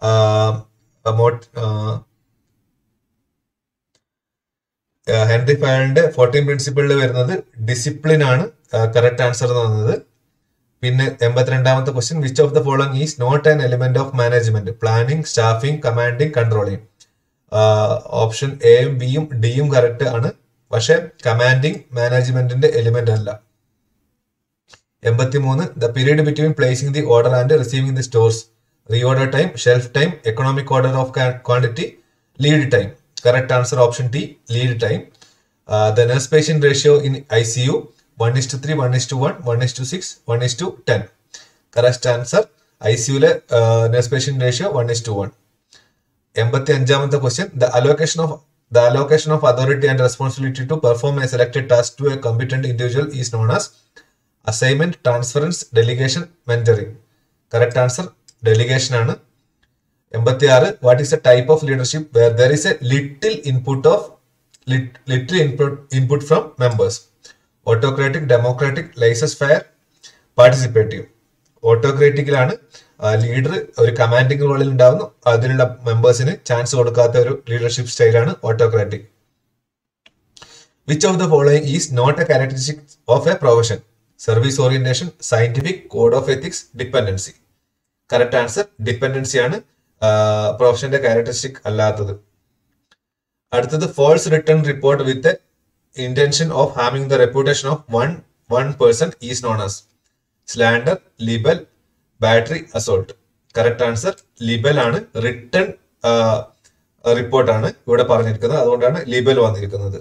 Henry ഫയറിന്റെ ഫോർട്ടീൻ പ്രിൻസിപ്പിളിൽ വരുന്നത് ഡിസിപ്ലിൻ ആണ് കറക്റ്റ് ആൻസർ എന്ന് പറയുന്നത് പിന്നെ എൺപത്തിരണ്ടാമത്തെ question which of the following is not an element of management planning staffing commanding controlling option എയും ബിയും ഡിയും കറക്റ്റ് ആണ് പക്ഷെ കമാൻഡിങ് മാനേജ്മെന്റിന്റെ എലിമെന്റ് അല്ല എൺപത്തിമൂന്ന് the period between placing the order and receiving the stores reorder time shelf time economic order of quantity lead time correct answer option D lead time the nurse patient ratio in I C U one is to three one is to one one is to six one is to ten correct answer I സിയുലെ nurse patient ratio one is to one എൺപത്തി അഞ്ചാമത്തെ question the allocation of the allocation of authority and responsibility to perform a selected task to a competent individual is known as assignment transference delegation mentoring correct answer delegation ആണ് എൺപത്തി ആറ് what is a type of leadership where there is a little input of little input input from members autocratic democratic laissez faire participative ഓട്ടോക്രാറ്റിക്കിലാണ് leader ഒരു commanding റോളിൽ ഉണ്ടാവുന്നു അതിലുള്ള മെമ്പേഴ്സിന് chance കൊടുക്കാത്ത ഒരു ലീഡർഷിപ്പ് സ്റ്റൈലാണ് autocratic which of the following is not a characteristic of a profession service orientation scientific code of ethics dependency correct answer dependency ആണ് പ്രൊഫഷന്റെ ക്യാരക്ടറിസ്റ്റിക് അല്ലാത്തത് അടുത്തത് false return report with intention of harming the reputation of one one person is known as slander libel battery assault correct answer libel ആണ് return റിപ്പോർട്ടാണ് ഇവിടെ പറഞ്ഞിരിക്കുന്നത് അതുകൊണ്ടാണ് libel വന്നിരിക്കുന്നത്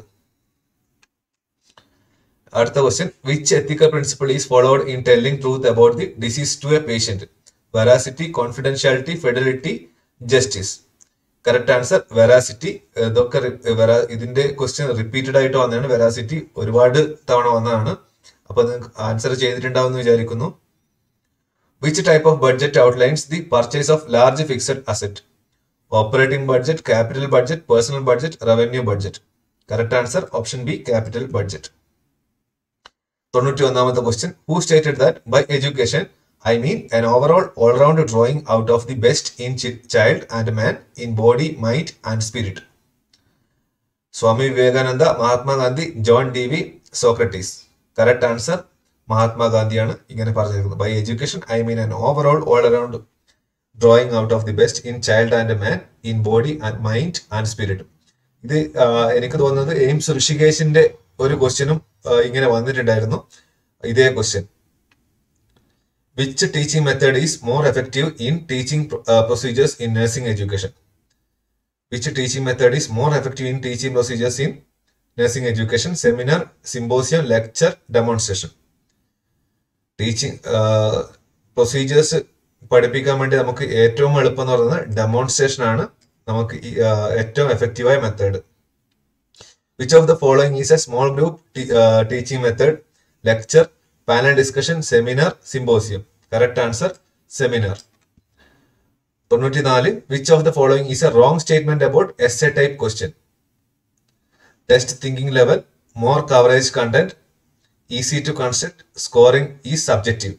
അടുത്ത question which ethical principle is followed in telling truth about the disease to a patient veracity confidentiality fidelity justice correct answer veracity ഇതൊക്കെ ഇതിന്റെ question repeated ആയിട്ട് വന്നതാണ് വെറാസിറ്റി ഒരുപാട് തവണ വന്നതാണ് അപ്പൊ നിങ്ങൾക്ക് ആൻസർ ചെയ്തിട്ടുണ്ടാവും എന്ന് വിചാരിക്കുന്നു which type of budget outlines the purchase of large fixed asset operating budget capital budget personal budget revenue budget correct answer option B capital budget തൊണ്ണൂറ്റി ഒന്നാമത്തെ question who stated that by education I mean an overall all-round drawing out of the best in child and man in body mind and spirit Swami Vivekananda Mahatma Gandhi John D V Socrates correct answer മഹാത്മാഗാന്ധിയാണ് ഇങ്ങനെ പറഞ്ഞിരിക്കുന്നത് by education I mean an overall all around drawing out of the best in child and man in body and mind and spirit ഇത് എനിക്ക് തോന്നുന്നത് AIIMS ഋഷികേശിന്റെ ഒരു ക്വസ്റ്റ്യനും ഇങ്ങനെ വന്നിട്ടുണ്ടായിരുന്നു ഇതേ question which teaching method is more effective in teaching procedures in nursing education which teaching method is more effective in teaching procedures in nursing education seminar symposium lecture demonstration teaching procedures പഠിപ്പിക്കാൻ വേണ്ടി നമുക്ക് ഏറ്റവും എളുപ്പം എന്ന് പറയുന്നത് demonstration ആണ് നമുക്ക് ഏറ്റവും എഫക്റ്റീവായ method which of the following is a small group teaching method lecture panel discussion seminar symposium correct answer seminar തൊണ്ണൂറ്റിനാല് which of the following is a wrong statement about S A type question test thinking level more coverage content easy to construct scoring is subjective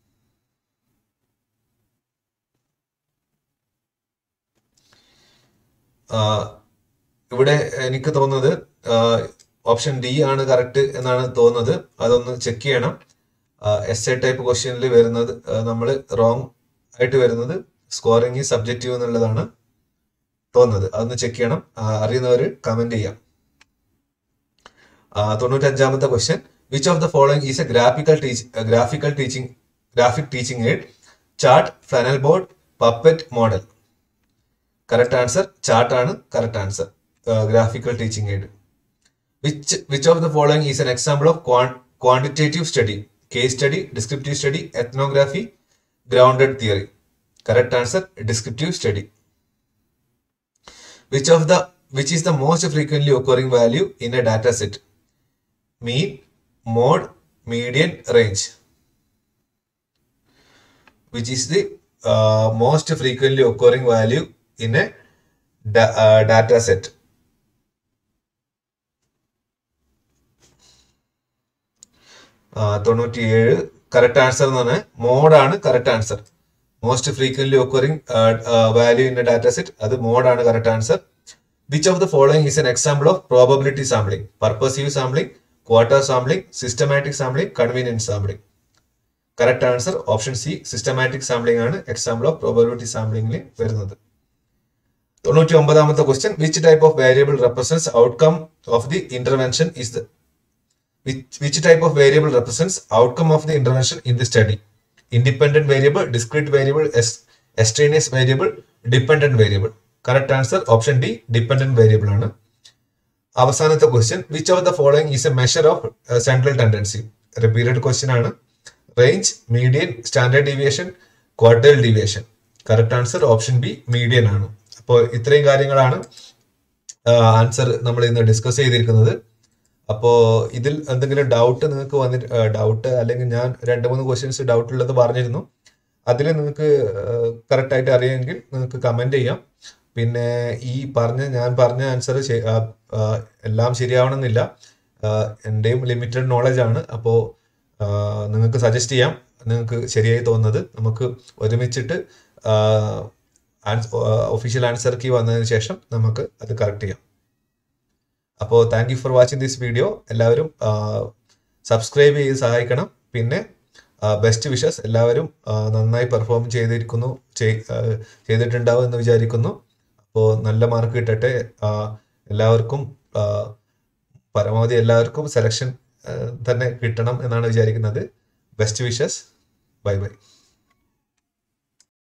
ഇവിടെ എനിക്ക് തോന്നുന്നത് option D ആണ് correct എന്നാണ് തോന്നുന്നത് അതൊന്ന് check ചെയ്യണം S A type ക്വസ്റ്റ്യനിൽ വരുന്നത് നമ്മൾ റോങ് ആയിട്ട് വരുന്നത് സ്കോറിംഗ് ഈ സബ്ജക്റ്റീവ് എന്നുള്ളതാണ് തോന്നുന്നത് അതൊന്ന് ചെക്ക് ചെയ്യണം അറിയുന്നവർ കമന്റ് ചെയ്യാം തൊണ്ണൂറ്റഞ്ചാമത്തെ question which of the following is a graphical teach graphical teaching graphic teaching aid chart flannel board puppet model correct answer chart ആണ് correct answer graphical teaching aid which which of the following is an example of quantitative study case study descriptive study ethnography grounded theory correct answer descriptive study which of the which is the most frequently occurring value in a data set mean mode median range which is the most frequently occurring value in a da- uh, data set തൊണ്ണൂറ്റിയേഴ് correct answer എന്ന് പറഞ്ഞാൽ മോഡാണ് correct answer most frequently occurring value in data set അത് മോഡാണ് correct answer which of the following is an example of probability sampling purposive sampling quota sampling systematic sampling convenience sampling correct answer option C systematic sampling ആണ് example of probability സാമ്പിളിംഗിൽ വരുന്നത് തൊണ്ണൂറ്റി ഒമ്പതാമത്തെ question which type of variable represents outcome of the intervention is the which type of variable represents outcome of the intervention in the study independent variable discrete variable extraneous variable dependent variable correct answer option d dependent variable ആണ് അവസാനത്തെ question which of the following is a measure of central tendency repeated question ആണ് range median standard deviation quartile deviation correct answer option B median ആണ് അപ്പോൾ ഇത്രയും കാര്യങ്ങളാണ് answer നമ്മൾ ഇന്ന് discuss ചെയ്തിരിക്കുന്നത് അപ്പോൾ ഇതിൽ എന്തെങ്കിലും ഡൗട്ട് നിങ്ങൾക്ക് വന്നിട്ട് ഡൗട്ട് അല്ലെങ്കിൽ ഞാൻ രണ്ട് മൂന്ന് ക്വസ്റ്റ്യൻസ് ഡൗട്ട് ഉള്ളത് പറഞ്ഞിരുന്നു അതിൽ നിങ്ങൾക്ക് കറക്റ്റ് ആയിട്ട് അറിയാമെങ്കിൽ നിങ്ങൾക്ക് കമന്റ് ചെയ്യാം പിന്നെ ഈ പറഞ്ഞ ഞാൻ പറഞ്ഞ ആൻസർ എല്ലാം ശരിയാവണമെന്നില്ല എൻ്റെയും ലിമിറ്റഡ് നോളജ് ആണ് അപ്പോൾ നിങ്ങൾക്ക് സജസ്റ്റ് ചെയ്യാം നിങ്ങൾക്ക് ശരിയായി തോന്നുന്നത് നമുക്ക് ഒരുമിച്ചിട്ട് ഒഫീഷ്യൽ ആൻസർ കീ വന്നതിന് ശേഷം നമുക്ക് അത് കറക്റ്റ് ചെയ്യാം അപ്പോൾ thank you for watching this video എല്ലാവരും സബ്സ്ക്രൈബ് ചെയ്ത് സഹായിക്കണം പിന്നെ ബെസ്റ്റ് വിഷസ് എല്ലാവരും നന്നായി പെർഫോം ചെയ്തിരിക്കുന്നു ചെയ്തിട്ടുണ്ടാവും എന്ന് വിചാരിക്കുന്നു അപ്പോൾ നല്ല മാർക്ക് കിട്ടട്ടെ എല്ലാവർക്കും പരമാവധി എല്ലാവർക്കും സെലക്ഷൻ തന്നെ കിട്ടണം എന്നാണ് വിചാരിക്കുന്നത് ബെസ്റ്റ് വിഷസ് ബൈ ബൈ